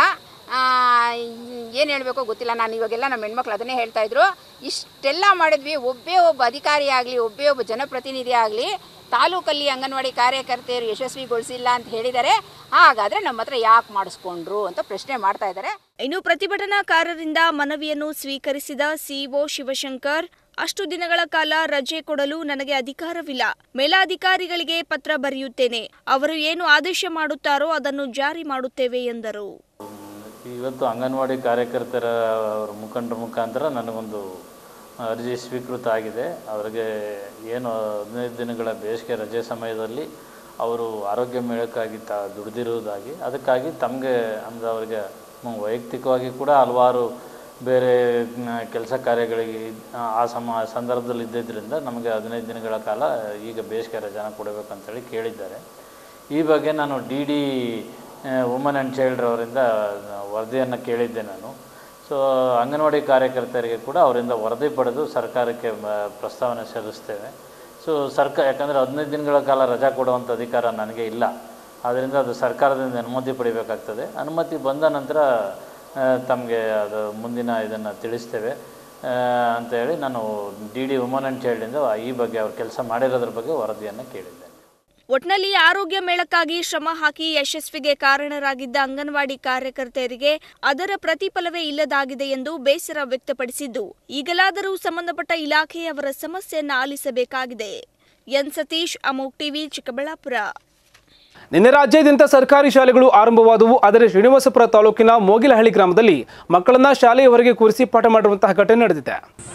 L: ಏನು ಹೇಳಬೇಕೋ ಗೊತ್ತಿಲ್ಲ ನಾನು ಇವಾಗೆಲ್ಲ ನಮ್ಮ ಹೆಣ್ಮಕ್ಳು ಅದನ್ನೇ ಹೇಳ್ತಾ ಇದ್ರು ಇಷ್ಟೆಲ್ಲ ಮಾಡಿದ್ವಿ ಒಬ್ಬೇ ಒಬ್ಬ ಅಧಿಕಾರಿ ಆಗಲಿ ಒಬ್ಬೇ ಒಬ್ಬ ಜನಪ್ರತಿನಿಧಿ ಆಗಲಿ ತಾಲೂಕಲ್ಲಿ ಅಂಗನವಾಡಿ ಕಾರ್ಯಕರ್ತೆಯರು ಯಶಸ್ವಿಗೊಳಿಸಿಲ್ಲ ಅಂತ ಹೇಳಿದ್ದಾರೆ ಹಾಗಾದರೆ ನಮ್ಮ ಹತ್ರ ಯಾಕೆ ಮಾಡಿಸ್ಕೊಂಡ್ರು ಅಂತ ಪ್ರಶ್ನೆ ಮಾಡ್ತಾ ಇದ್ದಾರೆ
B: ಇನ್ನು ಪ್ರತಿಭಟನಾಕಾರರಿಂದ ಮನವಿಯನ್ನು ಸ್ವೀಕರಿಸಿದ ಸಿಇಒ ಶಿವಶಂಕರ್ ಅಷ್ಟು ದಿನಗಳ ಕಾಲ ರಜೆ ಕೊಡಲು ನನಗೆ ಅಧಿಕಾರವಿಲ್ಲ ಮೇಲಾಧಿಕಾರಿಗಳಿಗೆ ಪತ್ರ ಬರೆಯುತ್ತೇನೆ ಅವರು ಏನು ಆದೇಶ ಮಾಡುತ್ತಾರೋ ಅದನ್ನು ಜಾರಿ ಮಾಡುತ್ತೇವೆ ಎಂದರು
N: ಇವತ್ತು ಅಂಗನವಾಡಿ ಕಾರ್ಯಕರ್ತರ ಅವರ ಮುಖಂಡರ ಮುಖಾಂತರ ನನಗೊಂದು ಅರ್ಜಿ ಸ್ವೀಕೃತ ಆಗಿದೆ ಅವರಿಗೆ ಏನು ಹದಿನೈದು ದಿನಗಳ ಬೇಸಿಗೆ ರಜೆ ಸಮಯದಲ್ಲಿ ಅವರು ಆರೋಗ್ಯ ಮೇಳಕ್ಕಾಗಿ ತ ದುಡಿದಿರುವುದಾಗಿ ಅದಕ್ಕಾಗಿ ತಮಗೆ ಅಂದರೆ ಅವರಿಗೆ ಮ- ವೈಯಕ್ತಿಕವಾಗಿ ಕೂಡ ಹಲವಾರು ಬೇರೆ ಕೆಲಸ ಕಾರ್ಯಗಳಿಗೆ ಆ- ಆ ಸಮ ಸಂದರ್ಭದಲ್ಲಿ ಇದ್ದಿದ್ದರಿಂದ ನಮಗೆ ಹದಿನೈದು ದಿನಗಳ ಕಾಲ ಈಗ ಬೇಸಿಗೆ ರಜಾನ ಕೊಡಬೇಕಂತೇಳಿ ಕೇಳಿದ್ದಾರೆ ಈ ಬಗ್ಗೆ ನಾನು ಡಿ ಡಿ ವುಮನ್ ಆ್ಯಂಡ್ ಚೈಲ್ಡ್ರವರಿಂದ ವರದಿಯನ್ನು ಕೇಳಿದ್ದೆ ನಾನು ಸೊ ಅಂಗನವಾಡಿ ಕಾರ್ಯಕರ್ತರಿಗೆ ಕೂಡ ಅವರಿಂದ ವರದಿ ಪಡೆದು ಸರ್ಕಾರಕ್ಕೆ ಮ- ಪ್ರಸ್ತಾವನೆ ಸಲ್ಲಿಸ್ತೇವೆ ಸೊ ಸರ್ಕಾರ ಯಾಕಂದರೆ ಹದಿನೈದು ದಿನಗಳ ಕಾಲ ರಜಾ ಕೊಡುವಂಥ ಅಧಿಕಾರ ನನಗೆ ಇಲ್ಲ ಆದ್ದರಿಂದ ಅದು ಸರ್ಕಾರದಿಂದ ಅನುಮತಿ ಪಡಿಬೇಕಾಗ್ತದೆ ಅನುಮತಿ ಬಂದ ನಂತರ ತಮಗೆ ಅದು ಮುಂದಿನ ಇದನ್ನು ತಿಳಿಸ್ತೇವೆ ಆ, ಅಂತೇಳಿ ನಾನು ಡಿ ಡಿ ವುಮನ್ ಆ್ಯಂಡ್ ಚೈಲ್ಡಿಂದ ಈ ಬಗ್ಗೆ ಅವ್ರು ಕೆಲಸ ಮಾಡಿರೋದ್ರ ಬಗ್ಗೆ ವರದಿಯನ್ನು ಕೇಳಿದ್ದೆ
B: ಒಟ್ನಲ್ಲಿ ಆರೋಗ್ಯ ಮೇಳಕ್ಕಾಗಿ ಶ್ರಮ ಹಾಕಿ ಯಶಸ್ವಿಗೆ ಕಾರಣರಾಗಿದ್ದ ಅಂಗನವಾಡಿ ಕಾರ್ಯಕರ್ತೆಯರಿಗೆ ಅದರ ಪ್ರತಿಫಲವೇ ಇಲ್ಲದಾಗಿದೆ ಎಂದು ಬೇಸರ ವ್ಯಕ್ತಪಡಿಸಿದ್ದು ಈಗಲಾದರೂ ಸಂಬಂಧಪಟ್ಟ ಇಲಾಖೆಯವರ ಸಮಸ್ಯೆಯನ್ನ ಆಲಿಸಬೇಕಾಗಿದೆ ಎನ್ ಸತೀಶ್ ಅಮೋಕ್ ಟಿವಿ ಚಿಕ್ಕಬಳ್ಳಾಪುರ
A: ನಿನ್ನೆ ರಾಜ್ಯಾದ್ಯಂತ ಸರ್ಕಾರಿ ಶಾಲೆಗಳು ಆರಂಭವಾದವು ಆದರೆ ಶ್ರೀನಿವಾಸಪುರ ತಾಲೂಕಿನ ಮೋಗಿಲಹಳ್ಳಿ ಗ್ರಾಮದಲ್ಲಿ ಮಕ್ಕಳನ್ನ ಶಾಲೆಯ ಹೊರಗೆ ಕೂರಿಸಿ ಪಾಠ ಮಾಡಿರುವಂತಹ ಘಟನೆ ನಡೆದಿದೆ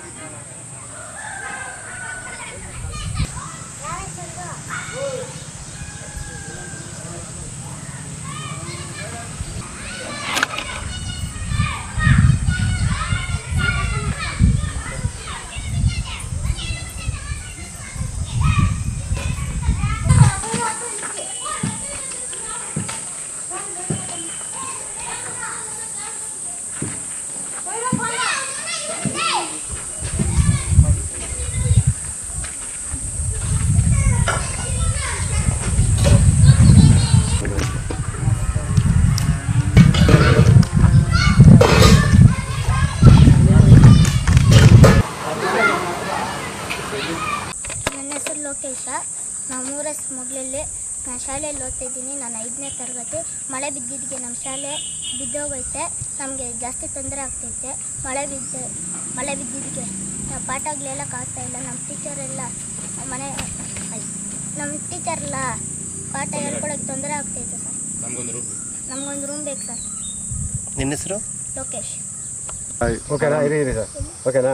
O: ನನ್ನ ಹೆಸರು ಲೋಕೇಶ ನಮ್ಮೂರ ಮೊಗಲಲ್ಲಿ ನಾನು ಶಾಲೆಯಲ್ಲಿ ಓದ್ತಾ ಇದ್ದೀನಿ ನಾನು ಐದನೇ ತರಗತಿ ಮಳೆ ಬಿದ್ದಿದ್ದಕ್ಕೆ ನಮ್ಮ ಶಾಲೆ ಬಿದ್ದೋಗೈತೆ ನಮಗೆ ಜಾಸ್ತಿ ತೊಂದರೆ ಆಗ್ತೈತೆ ಮಳೆ ಬಿದ್ದು ಮಳೆ ಬಿದ್ದಿದ್ದಕ್ಕೆ ನಾವು ಪಾಠಗಳೆಲ್ಲ ಆಗ್ತಾ ಇಲ್ಲ ನಮ್ಮ ಟೀಚರ್ ಎಲ್ಲ ಮನೆ ನಮ್ಮ ಟೀಚರ್ ಎಲ್ಲ ಪಾಠ ಹೇಳ್ಕೊಡೋಕ್ಕೆ ತೊಂದರೆ ಆಗ್ತೈತೆ ಸರ್ ನಮಗೊಂದು ರೂಮ್ ಬೇಕು ಸರ್
P: ನಿನ್ನ ಹೆಸರು
O: ಲೋಕೇಶ್
P: ಓಕೆನಾ ಇರಿ ಇರಿ ಸರ್ ಓಕೆನಾ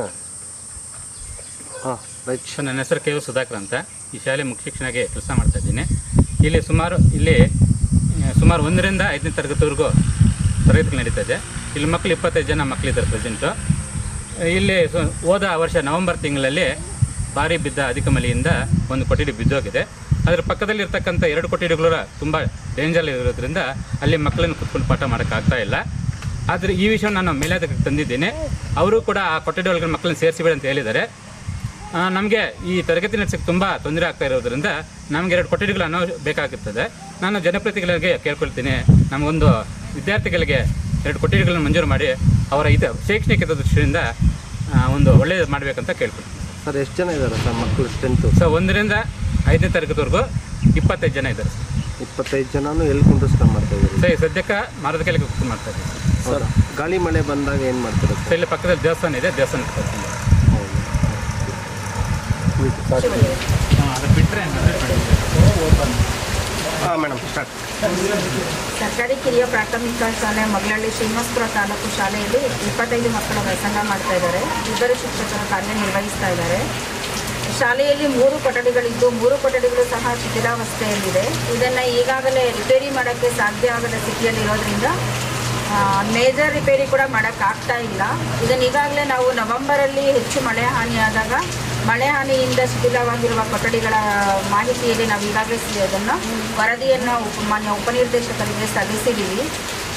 Q: ಹಾಂ ಸರ್ ನನ್ನ ಹೆಸರು ಕೆ ಯು ಸುಧಾಕರ್ ಅಂತ ಈ ಶಾಲೆ ಮುಖ್ಯ ಶಿಕ್ಷಣಗೆ ಕೆಲಸ ಮಾಡ್ತಾ ಇದ್ದೀನಿ ಇಲ್ಲಿ ಸುಮಾರು ಇಲ್ಲಿ ಆ, ಸುಮಾರು ಒಂದರಿಂದ ಐದನೇ ತರಗತಿವರೆಗೂ ತರಗತಿಗಳು ನಡೀತಾ ಇದೆ ಇಲ್ಲಿ ಮಕ್ಕಳು ಇಪ್ಪತ್ತೈದು ಜನ ಮಕ್ಕಳಿದ್ದಾರೆ ಪ್ರೆಸೆಂಟು ಇಲ್ಲಿ ಸು- ಹೋದ ವರ್ಷ ನವೆಂಬರ್ ತಿಂಗಳಲ್ಲಿ ಭಾರಿ ಬಿದ್ದ ಅಧಿಕ ಮಳೆಯಿಂದ ಒಂದು ಕೊಠಡಿ ಬಿದ್ದೋಗಿದೆ ಅದರ ಪಕ್ಕದಲ್ಲಿರ್ತಕ್ಕಂಥ ಎರಡು ಕೊಠಡಿಗಳು ತುಂಬ ಡೇಂಜರ್ ಇರೋದ್ರಿಂದ ಅಲ್ಲಿ ಮಕ್ಕಳನ್ನು ಕುತ್ಕೊಂಡು ಪಾಠ ಮಾಡೋಕ್ಕಾಗ್ತಾ ಇಲ್ಲ ಆದರೆ ಈ ವಿಷಯ ನಾನು ಮೇಲಾಧಿಕಾರಿಗೆ ತಂದಿದ್ದೀನಿ ಅವರು ಕೂಡ ಆ ಕೊಠಡಿ ಒಳಗಡೆ ಮಕ್ಕಳನ್ನ ಸೇರಿಸಿಬೇಡಿ ಅಂತ ಹೇಳಿದ್ದಾರೆ ನಮಗೆ ಈ ತರಗತಿ ನಡೆಸೋಕ್ಕೆ ತುಂಬ ತೊಂದರೆ ಆಗ್ತಾ ಇರೋದ್ರಿಂದ ನಮಗೆ ಎರಡು ಕೊಠಡಿಗಳು ಅನ್ನೋ ಬೇಕಾಗುತ್ತದೆ ನಾನು ಜನಪ್ರತಿನಿಧಿಗಳಿಗೆ ಕೇಳ್ಕೊಳ್ತೀನಿ ನಮಗೊಂದು ವಿದ್ಯಾರ್ಥಿಗಳಿಗೆ ಎರಡು ಕೊಠಡಿಗಳನ್ನು ಮಂಜೂರು ಮಾಡಿ ಅವರ ಇದು ಶೈಕ್ಷಣಿಕ ದೃಷ್ಟಿಯಿಂದ ಆ, ಒಂದು ಒಳ್ಳೆಯದು ಮಾಡಬೇಕಂತ ಕೇಳ್ಕೊಳ್ತೀನಿ
P: ಸರ್ ಎಷ್ಟು ಜನ ಇದ್ದಾರೆ ಸರ್ ಮಕ್ಕಳು ಸ್ಟ್ರೆಂತು
Q: ಸೊ ಒಂದರಿಂದ ಐದನೇ ತರಗತಿವರೆಗೂ ಇಪ್ಪತ್ತೈದು ಜನ ಇದ್ದಾರೆ
P: ಇಪ್ಪತ್ತೈದು ಜನನು ಎಲ್ಲಿ ಕುಂಡಿಸ್ಕೊಂಡು ಮಾಡ್ತಾ ಇದ್ದಾರೆ
Q: ಸೊ ಈ ಸದ್ಯಕ್ಕೆ ಮರದ ಕೆಳಗೆ ಕೂತ್ಕೊಂಡು ಮಾಡ್ತಾ ಇದ್ದೀವಿ
P: ಸರ್ ಗಾಳಿ ಮಳೆ ಬಂದಾಗ ಏನು ಮಾಡ್ತಾರೆ
Q: ಸೊ ಇಲ್ಲಿ ಪಕ್ಕದಲ್ಲಿ ದೇವಸ್ಥಾನ ಇದೆ ದೇವಸ್ಥಾನಕ್ಕೆ ಕರ್ಕೊಂಡು ಅದು ಬಿಟ್ಟರೆ
P: ಹಾಂ ಮೇಡಮ್ ಸ್ಟಾರ್ಟ್
R: ಸರ್ಕಾರಿ ಕಿರಿಯ ಪ್ರಾಥಮಿಕ ಶಾಲೆ ಮಗಳಹಳ್ಳಿ ಶ್ರೀನಿವಾಸಪುರ ತಾಲೂಕು ಶಾಲೆಯಲ್ಲಿ ಇಪ್ಪತ್ತೈದು ಮಕ್ಕಳ ವ್ಯಾಸಂಗ ಮಾಡ್ತಾ ಇದ್ದಾರೆ ಇಬ್ಬರು ಶಿಕ್ಷಕರು ಕಾರ್ಯನಿರ್ವಹಿಸ್ತಾ ಇದ್ದಾರೆ ಶಾಲೆಯಲ್ಲಿ ಮೂರು ಕೊಠಡಿಗಳಿದ್ದು ಮೂರು ಕೊಠಡಿಗಳು ಸಹ ಶಿಥಿಲಾವಸ್ಥೆಯಲ್ಲಿದೆ ಇದನ್ನು ಈಗಾಗಲೇ ರಿಪೇರಿ ಮಾಡೋಕ್ಕೆ ಸಾಧ್ಯ ಆಗದ ಸ್ಥಿತಿಯಲ್ಲಿರೋದ್ರಿಂದ ಮೇಜರ್ ರಿಪೇರಿ ಕೂಡ ಮಾಡೋಕ್ಕಾಗ್ತಾ ಇಲ್ಲ ಇದನ್ನು ಈಗಾಗಲೇ ನಾವು ನವೆಂಬರಲ್ಲಿ ಹೆಚ್ಚು ಮಳೆ ಹಾನಿಯಾದಾಗ ಮಳೆ ಹಾನಿಯಿಂದ ಶಿಥಿಲವಾಗಿರುವ ಕೊಠಡಿಗಳ ಮಾಹಿತಿಯಲ್ಲಿ ನಾವು ಈಗಾಗಲೇ ಸಿ- ಅದನ್ನು ವರದಿಯನ್ನು ಉಪ ಮಾನ್ಯ ಉಪನಿರ್ದೇಶಕರಿಗೆ ಸಲ್ಲಿಸಿದ್ದೀವಿ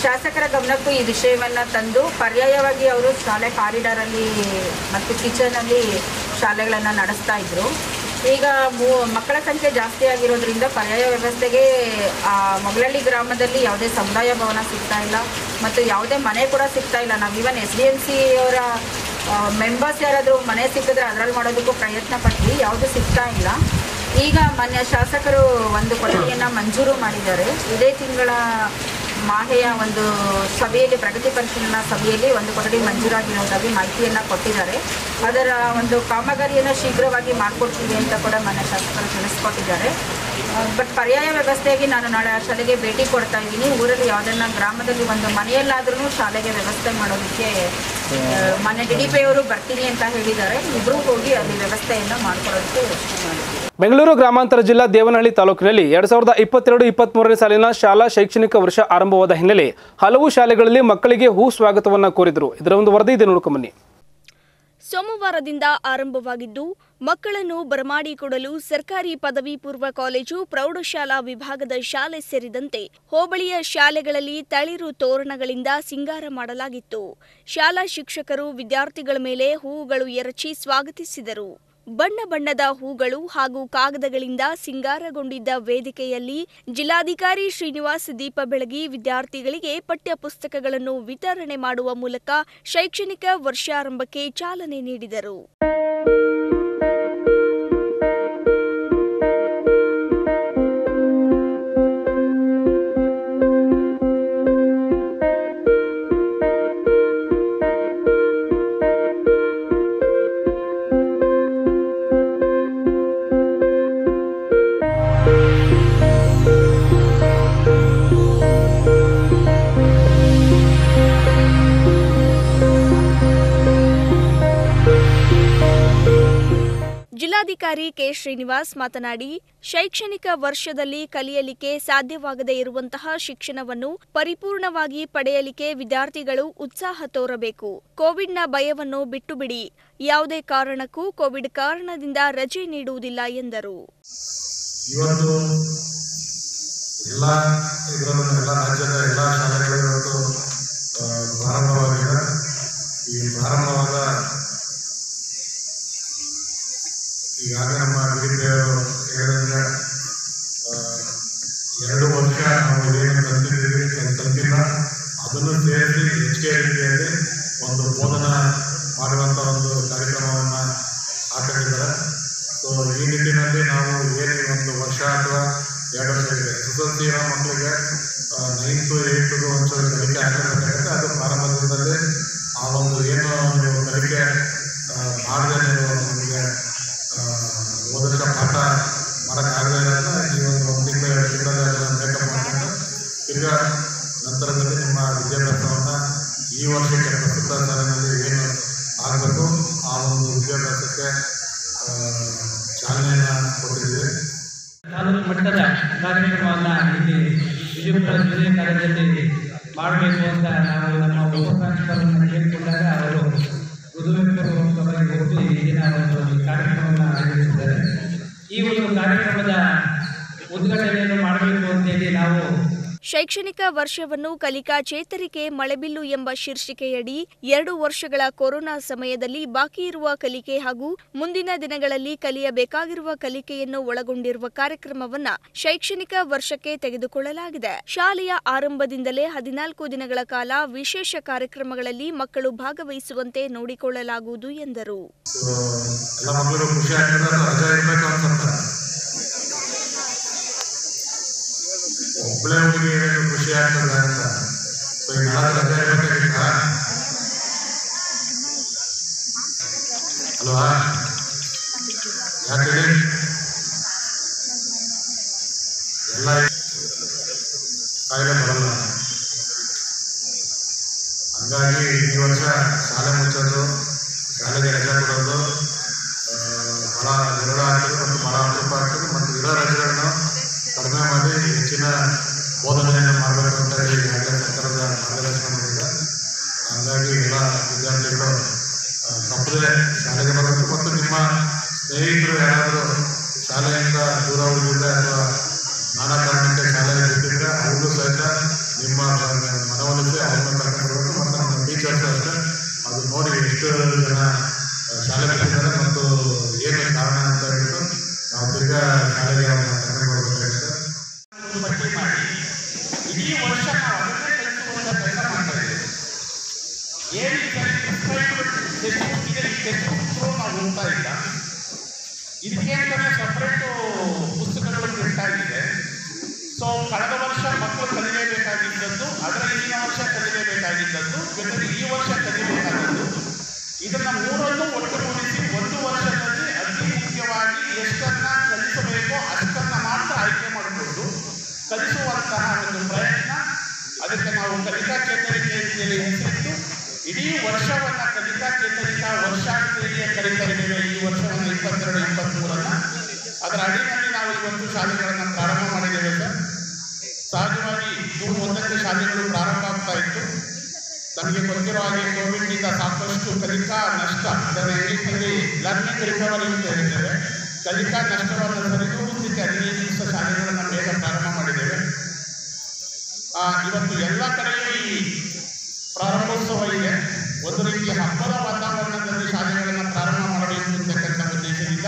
R: ಶಾಸಕರ ಗಮನಕ್ಕೂ ಈ ವಿಷಯವನ್ನು ತಂದು ಪರ್ಯಾಯವಾಗಿ ಅವರು ಶಾಲೆ ಕಾರಿಡಾರಲ್ಲಿ ಮತ್ತು ಕಿಚನಲ್ಲಿ ಶಾಲೆಗಳನ್ನು ನಡೆಸ್ತಾ ಇದ್ರು ಈಗ ಮೂ ಮಕ್ಕಳ ಸಂಖ್ಯೆ ಜಾಸ್ತಿ ಆಗಿರೋದ್ರಿಂದ ಪರ್ಯಾಯ ವ್ಯವಸ್ಥೆಗೆ ಆ, ಮೊಗಲಹಳ್ಳಿ ಗ್ರಾಮದಲ್ಲಿ ಯಾವುದೇ ಸಮುದಾಯ ಭವನ ಸಿಗ್ತಾ ಇಲ್ಲ ಮತ್ತು ಯಾವುದೇ ಮನೆ ಕೂಡ ಸಿಗ್ತಾ ಇಲ್ಲ ನಾವು even S D M C ಅವರ ಮೆಂಬರ್ಸ್ ಯಾರಾದರೂ ಮನೆ ಸಿಕ್ಕಿದ್ರೆ ಅದರಲ್ಲಿ ಮಾಡೋದಕ್ಕೂ ಪ್ರಯತ್ನ ಪಟ್ವಿ ಯಾವುದೂ ಸಿಗ್ತಾ ಇಲ್ಲ ಈಗ ಮಾನ್ಯ ಶಾಸಕರು ಒಂದು ಕೊಠಡಿಯನ್ನು ಮಂಜೂರು ಮಾಡಿದ್ದಾರೆ ಇದೇ ತಿಂಗಳ ಮಾಹೆಯ ಒಂದು ಸಭೆಯಲ್ಲಿ ಪ್ರಗತಿ ಪರಿಶೀಲನಾ ಸಭೆಯಲ್ಲಿ ಒಂದು ಕೊಠಡಿ ಮಂಜೂರಾಗಿರೋದಾಗಿ ಮಾಹಿತಿಯನ್ನು ಕೊಟ್ಟಿದ್ದಾರೆ ಅದರ ಒಂದು ಕಾಮಗಾರಿಯನ್ನು ಶೀಘ್ರವಾಗಿ ಮಾಡಿಕೊಡ್ತೀವಿ ಅಂತ ಕೂಡ ಮಾನ್ಯ ಶಾಸಕರು ತಿಳಿಸ್ಕೊಟ್ಟಿದ್ದಾರೆ ಬಟ್ ಪರ್ಯಾಯ ವ್ಯವಸ್ಥೆಯಾಗಿ ನಾನು ನಾಳೆ ಆ ಶಾಲೆಗೆ ಭೇಟಿ ಕೊಡ್ತಾ ಇದ್ದೀನಿ ಊರಲ್ಲಿ ಯಾವುದನ್ನ ಗ್ರಾಮದಲ್ಲಿ ಒಂದು ಮನೆಯಲ್ಲಾದ್ರೂ ಶಾಲೆಗೆ ವ್ಯವಸ್ಥೆ ಮಾಡೋದಕ್ಕೆ ಆ, ಮಾನ್ಯ ಡಿ ಡಿ ಪಿ ಅವರು ಬರ್ತೀನಿ ಅಂತ ಹೇಳಿದ್ದಾರೆ ಇಬ್ಬರೂ ಹೋಗಿ ಅಲ್ಲಿ ವ್ಯವಸ್ಥೆಯನ್ನು ಮಾಡ್ಕೊಡೋದಕ್ಕೆ ಯೋಚನೆ ಮಾಡಿದ್ದೀವಿ
A: ಬೆಂಗಳೂರು ಗ್ರಾಮಾಂತರ ಜಿಲ್ಲಾ ದೇವನಹಳ್ಳಿ ತಾಲೂಕಿನಲ್ಲಿ ಎರಡ್ ಸಾವಿರದ ಇಪ್ಪತ್ತೆರಡು ಇಪ್ಪತ್ಮೂರನೇ ಸಾಲಿನ ಶಾಲಾ ಶೈಕ್ಷಣಿಕ ವರ್ಷ ಆರಂಭವಾದ ಹಿನ್ನೆಲೆ ಹಲವು ಶಾಲೆಗಳಲ್ಲಿ ಮಕ್ಕಳಿಗೆ ಹೂ ಸ್ವಾಗತವನ್ನ ಕೋರಿದರು ಇದರ ಒಂದು ವರದಿ ಇದೆ ನೋಡ್ಕೊಂಬನ್ನಿ
B: ಸೋಮವಾರದಿಂದ ಆರಂಭವಾಗಿದ್ದು ಮಕ್ಕಳನ್ನು ಬರಮಾಡಿಕೊಡಲು ಸರ್ಕಾರಿ ಪದವಿ ಪೂರ್ವ ಕಾಲೇಜು ಪ್ರೌಢಶಾಲಾ ವಿಭಾಗದ ಶಾಲೆ ಸೇರಿದಂತೆ ಹೋಬಳಿಯ ಶಾಲೆಗಳಲ್ಲಿ ತಳಿರು ತೋರಣಗಳಿಂದ ಸಿಂಗಾರ ಮಾಡಲಾಗಿತ್ತು ಶಾಲಾ ಶಿಕ್ಷಕರು ವಿದ್ಯಾರ್ಥಿಗಳ ಮೇಲೆ ಹೂವುಗಳು ಎರಚಿ ಸ್ವಾಗತಿಸಿದರು ಬಣ್ಣ ಬಣ್ಣದ ಹೂಗಳು ಹಾಗೂ ಕಾಗದಗಳಿಂದ ಸಿಂಗಾರಗೊಂಡಿದ್ದ ವೇದಿಕೆಯಲ್ಲಿ ಜಿಲ್ಲಾಧಿಕಾರಿ ಶ್ರೀನಿವಾಸ್ ದೀಪ ಬೆಳಗಿ ವಿದ್ಯಾರ್ಥಿಗಳಿಗೆ ಪಠ್ಯ ಪುಸ್ತಕಗಳನ್ನು ವಿತರಣೆ ಮಾಡುವ ಮೂಲಕ ಶೈಕ್ಷಣಿಕ ವರ್ಷಾರಂಭಕ್ಕೆ ಚಾಲನೆ ನೀಡಿದರು ಜಿಲ್ಲಾಧಿಕಾರಿ ಕೆ ಶ್ರೀನಿವಾಸ್ ಮಾತನಾಡಿ ಶೈಕ್ಷಣಿಕ ವರ್ಷದಲ್ಲಿ ಕಲಿಯಲಿಕ್ಕೆ ಸಾಧ್ಯವಾಗದೇ ಇರುವಂತಹ ಶಿಕ್ಷಣವನ್ನು ಪರಿಪೂರ್ಣವಾಗಿ ಪಡೆಯಲಿಕ್ಕೆ ವಿದ್ಯಾರ್ಥಿಗಳು ಉತ್ಸಾಹ ತೋರಬೇಕು ಕೋವಿಡ್ನ ಭಯವನ್ನು ಬಿಟ್ಟು ಬಿಡಿ ಯಾವುದೇ ಕಾರಣಕ್ಕೂ ಕೋವಿಡ್ ಕಾರಣದಿಂದ ರಜೆ ನೀಡುವುದಿಲ್ಲ ಎಂದರು
S: ಇವತ್ತು ಎಲ್ಲ ಇದರಲ್ಲೂ ಎಲ್ಲ ರಾಜ್ಯದ ಎಲ್ಲ ಶಾಲೆಗಳು ಇವತ್ತು ಆ, ಪ್ರಾರಂಭವಾಗಿದೆ ಈ ಪ್ರಾರಂಭವಾದ ಈಗಾಗಲೇ ನಮ್ಮ ಡಿಡಿಪಿಯವರು ಹೇಳಿದಂಗೆ ಆ, ಎರಡು ವರ್ಷ ನಾವು ಏನು ಕಲ್ತಿದ್ದೀವಿ ಕಲ್- ಕಲ್ತಿಲ್ಲ ಅದನ್ನು ಸೇರಿಸಿ ಹೆಚ್ಚಿಗೆ ರೀತಿಯಲ್ಲಿ ಒಂದು ಬೋಧನಾ ಮಾಡುವಂಥ ಒಂದು ಕಾರ್ಯಕ್ರಮವನ್ನು ಹಾಕೊಂಡಿದ್ದಾರೆ ಸೊ ಈ ನಿಟ್ಟಿನಲ್ಲಿ ನಾವು ಏನು ಈ ಒಂದು ವರ್ಷ ಅಥವಾ ಎರಡು ವರ್ಷ ಇದೆ ಎಸ್ ಎಸ್ ಎಲ್ ಸಿ ಇರೋ ಮಕ್ಕಳಿಗೆ ನೈನ್ತು ಏಯ್ತು ಒಂದು ಸ್ವಲ್ಪ ಕಲಿಕೆ ಆಗಿರಬೇಕಾಗುತ್ತೆ ಅದು ಪ್ರಾರಂಭದಲ್ಲಿ ಆ ಒಂದು ಏನು ನೀವು ಕಲಿಕೆ ಮಾಡದೆ ನೀವು ನಮಗೆ ಹೋದ ವರ್ಷ ಪಾಠ ಮಾಡೋಕ್ಕಾಗದೇ ಇರೋದ್ರಿಂದ ಈ ಒಂದು ಒಂದು ತಿಂಗಳು ಎರಡು ತಿಂಗಳಲ್ಲಿ ಮೇಕಪ್ ಮಾಡಿಕೊಂಡು ಈಗ ನಂತರದಲ್ಲಿ ನಿಮ್ಮ ವಿದ್ಯಾಭ್ಯಾಸವನ್ನು ಈ ವರ್ಷಕ್ಕೆ ಪ್ರಸ್ತುತ ಸಾಲಿನಲ್ಲಿ ಏನು ಆಗಬೇಕು ಆ ಒಂದು ವಿದ್ಯಾಭ್ಯಾಸಕ್ಕೆ ಆ, ಚಾಲನೆಯನ್ನು ಕೊಟ್ಟಿದ್ದೀವಿ
T: ತಾಲೂಕು ಮಟ್ಟದ ಕಾರ್ಯಕ್ರಮವನ್ನು ಇಲ್ಲಿ ವಿಜಯಪುರ ಜಿಲ್ಲೆ ಕಾರ್ಯದಲ್ಲಿ ಮಾಡಬೇಕು ಅಂತ ನಾವು ನಮ್ಮ ಉಪಪ್ರಾಂಶುಪಾಲರನ್ನು ಕೇಳಿಕೊಂಡಾಗ ಅವರು ಹೃದಯಪೂರ್ವಕವಾಗಿ ಒಪ್ಪಿ ಈ ದಿನ ಒಂದು ಈ ಕಾರ್ಯಕ್ರಮವನ್ನು ಆಯೋಜಿಸಿದ್ದಾರೆ ಈ ಒಂದು ಕಾರ್ಯಕ್ರಮದ ಉದ್ಘಾಟನೆಯನ್ನು ಮಾಡಬೇಕು ಅಂತೇಳಿ ನಾವು
B: ಶೈಕ್ಷಣಿಕ ವರ್ಷವನ್ನು ಕಲಿಕಾ ಚೇತರಿಕೆ ಮಳೆಬಿಲ್ಲು ಎಂಬ ಶೀರ್ಷಿಕೆಯಡಿ ಎರಡು ವರ್ಷಗಳ ಕೊರೋನಾ ಸಮಯದಲ್ಲಿ ಬಾಕಿ ಇರುವ ಕಲಿಕೆ ಹಾಗೂ ಮುಂದಿನ ದಿನಗಳಲ್ಲಿ ಕಲಿಯಬೇಕಾಗಿರುವ ಕಲಿಕೆಯನ್ನು ಒಳಗೊಂಡಿರುವ ಕಾರ್ಯಕ್ರಮವನ್ನ ಶೈಕ್ಷಣಿಕ ವರ್ಷಕ್ಕೆ ತೆಗೆದುಕೊಳ್ಳಲಾಗಿದೆ ಶಾಲೆಯ ಆರಂಭದಿಂದಲೇ ಹದಿನಾಲ್ಕು ದಿನಗಳ ಕಾಲ ವಿಶೇಷ ಕಾರ್ಯಕ್ರಮಗಳಲ್ಲಿ ಮಕ್ಕಳು ಭಾಗವಹಿಸುವಂತೆ ನೋಡಿಕೊಳ್ಳಲಾಗುವುದು ಎಂದರು
S: ಸೊ ಎಲ್ಲ ಮಕ್ಕಳಿಗೂ ಖುಷಿ ಆಗ್ತದೆ ಅದು ರಜೆ ಇರಬೇಕು ಅನ್ಸುತ್ತೆ ಒಬ್ಬಳೇ ಹುಡುಗಿ ಹೇಳಿದ್ರೆ ಖುಷಿ ಆಗ್ತದೆ ಅಂತ ಸೊ ಈಗ ನಾಲ್ಕು ರಜೆ ಇರಬೇಕಾಗಿತ್ತ ಅಲ್ವಾ ಯಾಕೆ ಹೇಳಿ ಎಲ್ಲ ಕಾಯಿಲೆ ಬರಲ್ಲ ಹಂಗಾಗಿ ಈ ವರ್ಷ ಶಾಲೆ ಮುಚ್ಚೋದು ಶಾಲೆಗೆ ರಜೆ ಕೊಡೋದು ಆ, ಬಹಳ ವಿರಳ ಆಗ್ತದೆ ಮತ್ತು ಬಹಳ ಅಪರೂಪ ಆಗ್ತದೆ ಮತ್ತು ಇರೋ ರಜೆಗಳನ್ನು ಕಡಿಮೆ ಮಾಡಿ ಹೆಚ್ಚಿನ ಬೋಧನೆಯನ್ನು ಮಾಡಬೇಕು ಅಂತ ಹೇಳಿ ಈಗಾಗಲೇ ಸರ್ಕಾರದ ಮಾರ್ಗದರ್ಶನ ಮಾಡಿದೆ ಹಂಗಾಗಿ ಎಲ್ಲ ವಿದ್ಯಾರ್ಥಿಗಳು ಆ, ತಪ್ಪದೆ ಶಾಲೆಗೆ ಬರಬೇಕು ಮತ್ತು ನಿಮ್ಮ ಸ್ನೇಹಿತರು ಯಾರಾದರೂ ಶಾಲೆಯಿಂದ ದೂರ ಉಳಿದಿದ್ರೆ ಅಥವಾ ನಾನಾ ಕಾರಣಕ್ಕೆ ಶಾಲೆಗೆ ಬಿಟ್ಟಿದ್ರೆ ಅವ್ರಿಗೂ ಸಹಿತ ನಿಮ್ಮ ಮನವನ್ನು
U: ಹೋಗ್ತಾ ಇಲ್ಲ ಇದಕ್ಕೆ ಅಂತಾನೆ ಸಪ್ರೇಟು ಪುಸ್ತಕಗಳು ಪ್ರಿಂಟ್ ಆಗಿದೆ ಸೊ ಕಳೆದ ವರ್ಷ ಮಕ್ಕಳು ಕಲಿಯಲೇಬೇಕಾಗಿದ್ದದ್ದು ಅದರ ಹಿಂದಿನ ವರ್ಷ ಕಲಿಯಲೇಬೇಕಾಗಿದ್ದದ್ದು ಜೊತೆಗೆ ಈ ವರ್ಷ ಕಲಿಯಬೇಕಾದದ್ದು ಇದನ್ನ ಮೂರನ್ನು ಒಟ್ಟುಗೂಡಿಸಿ ಒಂದು ವರ್ಷದಲ್ಲಿ ಅತಿ ಮುಖ್ಯವಾಗಿ ಎಷ್ಟನ್ನ ಕಲಿಸಬೇಕೋ ಅಷ್ಟನ್ನ ಮಾತ್ರ ಆಯ್ಕೆ ಮಾಡಿಕೊಂಡು ಕಲಿಸುವಂತಹ ಒಂದು ಪ್ರಯತ್ನ ಅದಕ್ಕೆ ನಾವು ಕಲಿಕಾ ಚೇತರಿಕೆ ಅಂತೇಳಿ ಹೆಸರಿಟ್ಟು ಇಡೀ ವರ್ಷವನ್ನ ಕಲಿಕಾ ಚೇತರಿಕಾ ವರ್ಷ ಅಂತೇಳಿಯೇ ಕರೀತಾ ಇದ್ದೇವೆ ಈ ವರ್ಷವನ್ನು ಇಪ್ಪತ್ತೆರಡು ಇಪ್ಪತ್ತ್ಮೂರನ್ನ ಅದರ ಅಡಿಯಲ್ಲಿ ನಾವು ಇವತ್ತು ಶಾಲೆಗಳನ್ನು ಪ್ರಾರಂಭ ಮಾಡಿದ್ದೇವೆ ಸರ್ ಸಹಜವಾಗಿ ಜೂನ್ ಒಂದಕ್ಕೆ ಶಾಲೆಗಳು ಪ್ರಾರಂಭ ಆಗ್ತಾ ಇತ್ತು ನಮಗೆ ಗೊತ್ತಿರೋ ಹಾಗೆ ಕೋವಿಡ್ನಿಂದ ಸಾಕಷ್ಟು ಕಲಿಕಾ ನಷ್ಟ ಅದನ್ನು ಇಂಗ್ಲೀಷ್ನಲ್ಲಿ ಲರ್ನಿಂಗ್ ರಿಕವರಿ ಅಂತ ಹೇಳ್ತೇವೆ ಕಲಿಕಾ ನಷ್ಟವನ್ನು ಸರಿದೂಗಿಸಲಿಕ್ಕೆ ಹದಿನೈದು ದಿವಸ ಶಾಲೆಗಳನ್ನು ಬೇಗ ಪ್ರಾರಂಭ ಮಾಡಿದ್ದೇವೆ ಆ, ಇವತ್ತು ಎಲ್ಲ ಕಡೆಯೂ ಈ ಪ್ರಾರಂಭೋತ್ಸವ ಇದೆ ಒಂದು ರೀತಿಯ ಹಬ್ಬದ ವಾತಾವರಣದಲ್ಲಿ ಶಾಲೆಗಳನ್ನು ಪ್ರಾರಂಭ ಮಾಡಬೇಕು ಅಂತಕ್ಕಂಥ ಉದ್ದೇಶದಿಂದ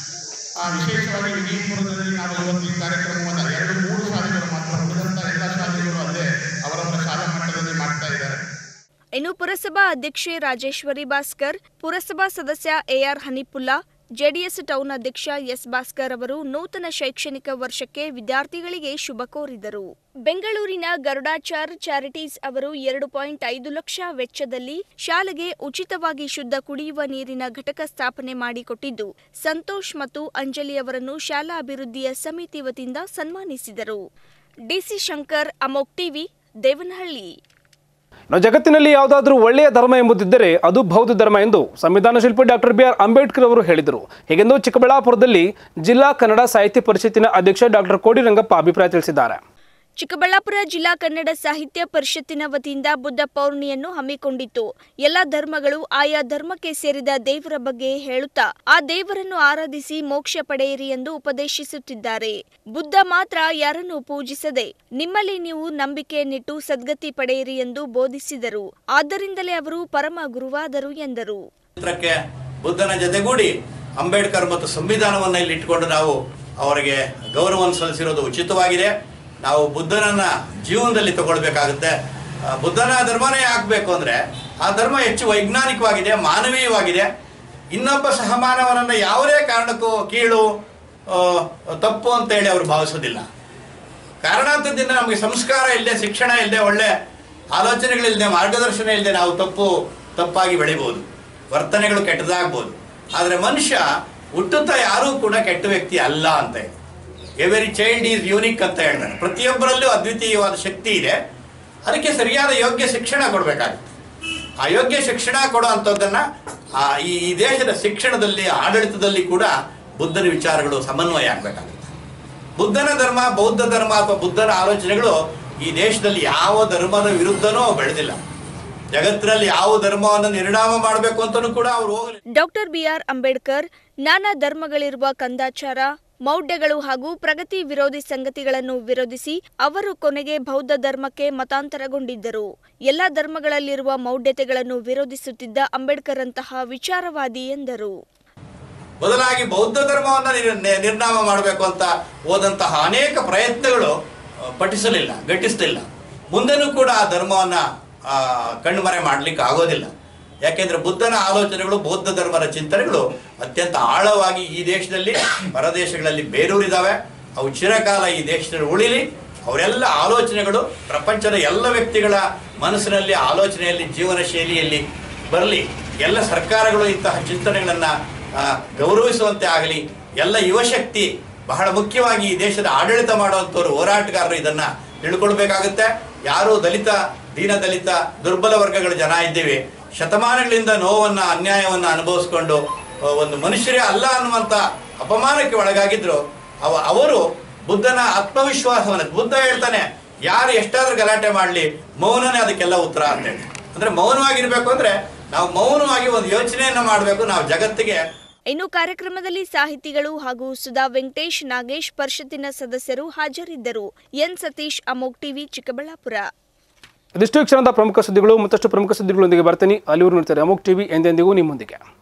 U: ಆ, ವಿಶೇಷವಾಗಿ ವಿಜಯಪುರದಲ್ಲಿ ನಾವು ಇವತ್ತು ಈ ಕಾರ್ಯಕ್ರಮವನ್ನು ಎರಡು ಮೂರು ಶಾಲೆಗಳು ಮಾತ್ರ ಉಳಿದಂಥ ಎಲ್ಲ ಶಾಲೆಗಳು ಅಲ್ಲೇ ಅವರವರ ಶಾಲಾ ಮಟ್ಟದಲ್ಲಿ ಮಾಡ್ತಾ ಇದ್ದಾರೆ
B: ಇನ್ನು ಪುರಸಭಾ ಅಧ್ಯಕ್ಷೆ ರಾಜೇಶ್ವರಿ ಭಾಸ್ಕರ್ ಪುರಸಭಾ ಸದಸ್ಯ ಎಆರ್ ಹನಿಪುಲ್ಲಾ ಜೆಡಿಎಸ್ ಟೌನ್ ಅಧ್ಯಕ್ಷ ಎಸ್ ಭಾಸ್ಕರ್ ಅವರು ನೂತನ ಶೈಕ್ಷಣಿಕ ವರ್ಷಕ್ಕೆ ವಿದ್ಯಾರ್ಥಿಗಳಿಗೆ ಶುಭ ಕೋರಿದರು ಬೆಂಗಳೂರಿನ ಗರುಡಾಚಾರ್ ಚಾರಿಟೀಸ್ ಅವರು ಎರಡು ಪಾಯಿಂಟ್ ಐದು ಲಕ್ಷ ವೆಚ್ಚದಲ್ಲಿ ಶಾಲೆಗೆ ಉಚಿತವಾಗಿ ಶುದ್ಧ ಕುಡಿಯುವ ನೀರಿನ ಘಟಕ ಸ್ಥಾಪನೆ ಮಾಡಿಕೊಟ್ಟಿದ್ದು ಸಂತೋಷ್ ಮತ್ತು ಅಂಜಲಿ ಅವರನ್ನು ಶಾಲಾ ಅಭಿವೃದ್ಧಿಯ ಸಮಿತಿ ವತಿಯಿಂದ ಸನ್ಮಾನಿಸಿದರು ಡಿಸಿ ಶಂಕರ್ ಅಮೋಕ್ ಟಿವಿ ದೇವನಹಳ್ಳಿ
A: ನಾವು ಜಗತ್ತಿನಲ್ಲಿ ಯಾವುದಾದ್ರೂ ಒಳ್ಳೆಯ ಧರ್ಮ ಎಂಬುದಿದ್ದರೆ ಅದು ಬೌದ್ಧ ಧರ್ಮ ಎಂದು ಸಂವಿಧಾನ ಶಿಲ್ಪಿ ಡಾಕ್ಟರ್ ಬಿ ಆರ್ ಅಂಬೇಡ್ಕರ್ ಅವರು ಹೇಳಿದರು ಹೀಗೆಂದು ಚಿಕ್ಕಬಳ್ಳಾಪುರದಲ್ಲಿ ಜಿಲ್ಲಾ ಕನ್ನಡ ಸಾಹಿತ್ಯ ಪರಿಷತ್ತಿನ ಅಧ್ಯಕ್ಷ ಡಾಕ್ಟರ್ ಕೋಡಿರಂಗಪ್ಪ ಅಭಿಪ್ರಾಯ ತಿಳಿಸಿದ್ದಾರೆ
B: ಚಿಕ್ಕಬಳ್ಳಾಪುರ ಜಿಲ್ಲಾ ಕನ್ನಡ ಸಾಹಿತ್ಯ ಪರಿಷತ್ತಿನ ವತಿಯಿಂದ ಬುದ್ಧ ಪೌರ್ಣಿಯನ್ನು ಹಮ್ಮಿಕೊಂಡಿತ್ತು ಎಲ್ಲ ಧರ್ಮಗಳು ಆಯಾ ಧರ್ಮಕ್ಕೆ ಸೇರಿದ ದೇವರ ಬಗ್ಗೆ ಹೇಳುತ್ತಾ ಆ ದೇವರನ್ನು ಆರಾಧಿಸಿ ಮೋಕ್ಷ ಪಡೆಯಿರಿ ಎಂದು ಉಪದೇಶಿಸುತ್ತಿದ್ದಾರೆ ಬುದ್ಧ ಮಾತ್ರ ಯಾರನ್ನು ಪೂಜಿಸದೆ ನಿಮ್ಮಲ್ಲಿ ನೀವು ನಂಬಿಕೆಯನ್ನಿಟ್ಟು ಸದ್ಗತಿ ಪಡೆಯಿರಿ ಎಂದು ಬೋಧಿಸಿದರು ಆದ್ದರಿಂದಲೇ ಅವರು ಪರಮ ಗುರುವಾದರು ಎಂದರು
V: ಚಿತ್ರಕ್ಕೆ ಬುದ್ಧನ ಜೊತೆಗೂಡಿ ಅಂಬೇಡ್ಕರ್ ಮತ್ತು ಸಂವಿಧಾನವನ್ನು ಇಲ್ಲಿ ಇಟ್ಕೊಂಡು ನಾವು ಅವರಿಗೆ ಗೌರವವನ್ನು ಸಲ್ಲಿಸಿರೋದು ಉಚಿತವಾಗಿದೆ ನಾವು ಬುದ್ಧನನ್ನ ಜೀವನದಲ್ಲಿ ತಗೊಳ್ಬೇಕಾಗುತ್ತೆ ಆ, ಬುದ್ಧನ ಧರ್ಮನೇ ಹಾಕಬೇಕು ಅಂದ್ರೆ ಆ ಧರ್ಮ ಹೆಚ್ಚು ವೈಜ್ಞಾನಿಕವಾಗಿದೆ ಮಾನವೀಯವಾಗಿದೆ ಇನ್ನೊಬ್ಬ ಸಹಮಾನವನನ್ನ ಯಾವುದೇ ಕಾರಣಕ್ಕೂ ಕೀಳು ಆ, ತಪ್ಪು ಅಂತ ಹೇಳಿ ಅವರು ಭಾವಿಸೋದಿಲ್ಲ ಕಾರಣಾಂತರದಿಂದ ನಮಗೆ ಸಂಸ್ಕಾರ ಇಲ್ಲದೆ ಶಿಕ್ಷಣ ಇಲ್ಲದೆ ಒಳ್ಳೆ ಆಲೋಚನೆಗಳಿಲ್ಲದೆ ಮಾರ್ಗದರ್ಶನ ಇಲ್ಲದೆ ನಾವು ತಪ್ಪು ತಪ್ಪಾಗಿ ಬೆಳಿಬೋದು ವರ್ತನೆಗಳು ಕೆಟ್ಟದಾಗ್ಬೋದು ಆದರೆ ಮನುಷ್ಯ ಹುಟ್ಟುತ್ತಾ ಯಾರೂ ಕೂಡ ಕೆಟ್ಟ ವ್ಯಕ್ತಿ ಅಲ್ಲ ಅಂತ ಇದೆ ಎವರಿ ಚೈಲ್ಡ್ ಈಸ್ ಯೂನಿಕ್ ಅಂತ ಹೇಳ್ತಾನೆ ಪ್ರತಿಯೊಬ್ಬರಲ್ಲೂ ಅದ್ವಿತೀಯವಾದ ಶಕ್ತಿ ಇದೆ ಅದಕ್ಕೆ ಸರಿಯಾದ ಯೋಗ್ಯ ಶಿಕ್ಷಣ ಕೊಡಬೇಕಾಗುತ್ತೆ ಆ ಯೋಗ್ಯ ಶಿಕ್ಷಣ ಕೊಡೋ ಅಂಥದ್ದನ್ನು ಈ ಈ ದೇಶದ ಶಿಕ್ಷಣದಲ್ಲಿ ಆಡಳಿತದಲ್ಲಿ ಕೂಡ ಬುದ್ಧನ ವಿಚಾರಗಳು ಸಮನ್ವಯ ಆಗಬೇಕಾಗುತ್ತೆ ಬುದ್ಧನ ಧರ್ಮ ಬೌದ್ಧ ಧರ್ಮ ಅಥವಾ ಬುದ್ಧನ ಆಲೋಚನೆಗಳು ಈ ದೇಶದಲ್ಲಿ ಯಾವ ಧರ್ಮದ ವಿರುದ್ಧನೂ ಅವು ಬೆಳೆದಿಲ್ಲ ಜಗತ್ತಿನಲ್ಲಿ ಯಾವ ಧರ್ಮವನ್ನು ನಿರ್ಣಾಮ ಮಾಡಬೇಕು ಅಂತಲೂ ಕೂಡ ಅವರು ಹೋಗಲಿ
B: ಡಾಕ್ಟರ್ ಬಿಆರ್ ಅಂಬೇಡ್ಕರ್ ನಾನಾ ಧರ್ಮಗಳಿರುವ ಕಂದಾಚಾರ ಮೌಢ್ಯಗಳು ಹಾಗೂ ಪ್ರಗತಿ ವಿರೋಧಿ ಸಂಗತಿಗಳನ್ನು ವಿರೋಧಿಸಿ ಅವರು ಕೊನೆಗೆ ಬೌದ್ಧ ಧರ್ಮಕ್ಕೆ ಮತಾಂತರಗೊಂಡಿದ್ದರು ಎಲ್ಲ ಧರ್ಮಗಳಲ್ಲಿರುವ ಮೌಢ್ಯತೆಗಳನ್ನು ವಿರೋಧಿಸುತ್ತಿದ್ದ ಅಂಬೇಡ್ಕರ್ ಅಂತಹ ವಿಚಾರವಾದಿ ಎಂದರು
V: ಬದಲಾಗಿ ಬೌದ್ಧ ಧರ್ಮವನ್ನು ನಿರ್- ನಿ- ನಿರ್ನಾಮ ಮಾಡಬೇಕು ಅಂತ ಹೋದಂತಹ ಅನೇಕ ಪ್ರಯತ್ನಗಳು ಆ, ಪಠಿಸಲಿಲ್ಲ ಘಟಿಸಲಿಲ್ಲ ಮುಂದೆನೂ ಕೂಡ ಆ ಧರ್ಮವನ್ನು ಕಣ್ಮರೆ ಮಾಡಲಿಕ್ಕೆ ಆಗೋದಿಲ್ಲ ಯಾಕೆಂದ್ರೆ ಬುದ್ಧನ ಆಲೋಚನೆಗಳು ಬೌದ್ಧ ಧರ್ಮದ ಚಿಂತನೆಗಳು ಅತ್ಯಂತ ಆಳವಾಗಿ ಈ ದೇಶದಲ್ಲಿ ಹೊರದೇಶಗಳಲ್ಲಿ ಬೇರೂರಿದಾವೆ ಅವು ಚಿರಕಾಲ ಈ ದೇಶದಲ್ಲಿ ಉಳಿಲಿ ಅವರೆಲ್ಲ ಆಲೋಚನೆಗಳು ಪ್ರಪಂಚದ ಎಲ್ಲ ವ್ಯಕ್ತಿಗಳ ಮನಸ್ಸಿನಲ್ಲಿ ಆಲೋಚನೆಯಲ್ಲಿ ಜೀವನ ಶೈಲಿಯಲ್ಲಿ ಬರಲಿ ಎಲ್ಲ ಸರ್ಕಾರಗಳು ಇಂತಹ ಚಿಂತನೆಗಳನ್ನು ಗೌರವಿಸುವಂತೆ ಆಗಲಿ ಎಲ್ಲ ಯುವಶಕ್ತಿ ಬಹಳ ಮುಖ್ಯವಾಗಿ ಈ ದೇಶದ ಆಡಳಿತ ಮಾಡುವಂಥವ್ರು ಹೋರಾಟಗಾರರು ಇದನ್ನ ತಿಳ್ಕೊಳ್ಬೇಕಾಗುತ್ತೆ ಯಾರು ದಲಿತ ದೀನ ದಲಿತ ದುರ್ಬಲ ವರ್ಗಗಳ ಜನ ಇದ್ದೀವಿ ಶತಮಾನಗಳಿಂದ ನೋವನ್ನ ಅನ್ಯಾಯವನ್ನ ಅನುಭವಿಸ್ಕೊಂಡು ಆ, ಒಂದು ಮನುಷ್ಯರೇ ಅಲ್ಲ ಅನ್ನುವಂಥ ಅಪಮಾನಕ್ಕೆ ಒಳಗಾಗಿದ್ರು ಅವ ಅವರು ಬುದ್ಧನ ಆತ್ಮವಿಶ್ವಾಸವನ್ನು ಬುದ್ಧ ಹೇಳ್ತಾನೆ ಯಾರು ಎಷ್ಟಾದ್ರೂ ಗಲಾಟೆ ಮಾಡಲಿ ಮೌನನೇ ಅದಕ್ಕೆಲ್ಲ ಉತ್ತರ ಅಂತ ಹೇಳಿ ಅಂದ್ರೆ ಮೌನವಾಗಿರ್ಬೇಕು ಅಂದ್ರೆ ನಾವು ಮೌನವಾಗಿ ಒಂದು ಯೋಚನೆಯನ್ನ ಮಾಡಬೇಕು ನಾವು ಜಗತ್ತಿಗೆ
B: ಇನ್ನು ಕಾರ್ಯಕ್ರಮದಲ್ಲಿ ಸಾಹಿತಿಗಳು ಹಾಗೂ ಸುಧಾ ವೆಂಕಟೇಶ್ ನಾಗೇಶ್ ಪರಿಷತ್ತಿನ ಸದಸ್ಯರು ಹಾಜರಿದ್ದರು ಎನ್ ಸತೀಶ್ ಅಮೋಕ್ ಟಿವಿ ಚಿಕ್ಕಬಳ್ಳಾಪುರ
A: ಇದಿಷ್ಟು ಈ ಕ್ಷಣದ ಪ್ರಮುಖ ಸುದ್ದಿಗಳು ಮತ್ತಷ್ಟು ಪ್ರಮುಖ ಸುದ್ದಿಗಳೊಂದಿಗೆ ಬರ್ತೀನಿ ಅಲ್ಲಿವರು ನೋಡ್ತಾರೆ ಅಮೋಕ್ ಟಿವಿ ಎಂದೆಂದಿಗೂ ನಿಮ್ಮೊಂದಿಗೆ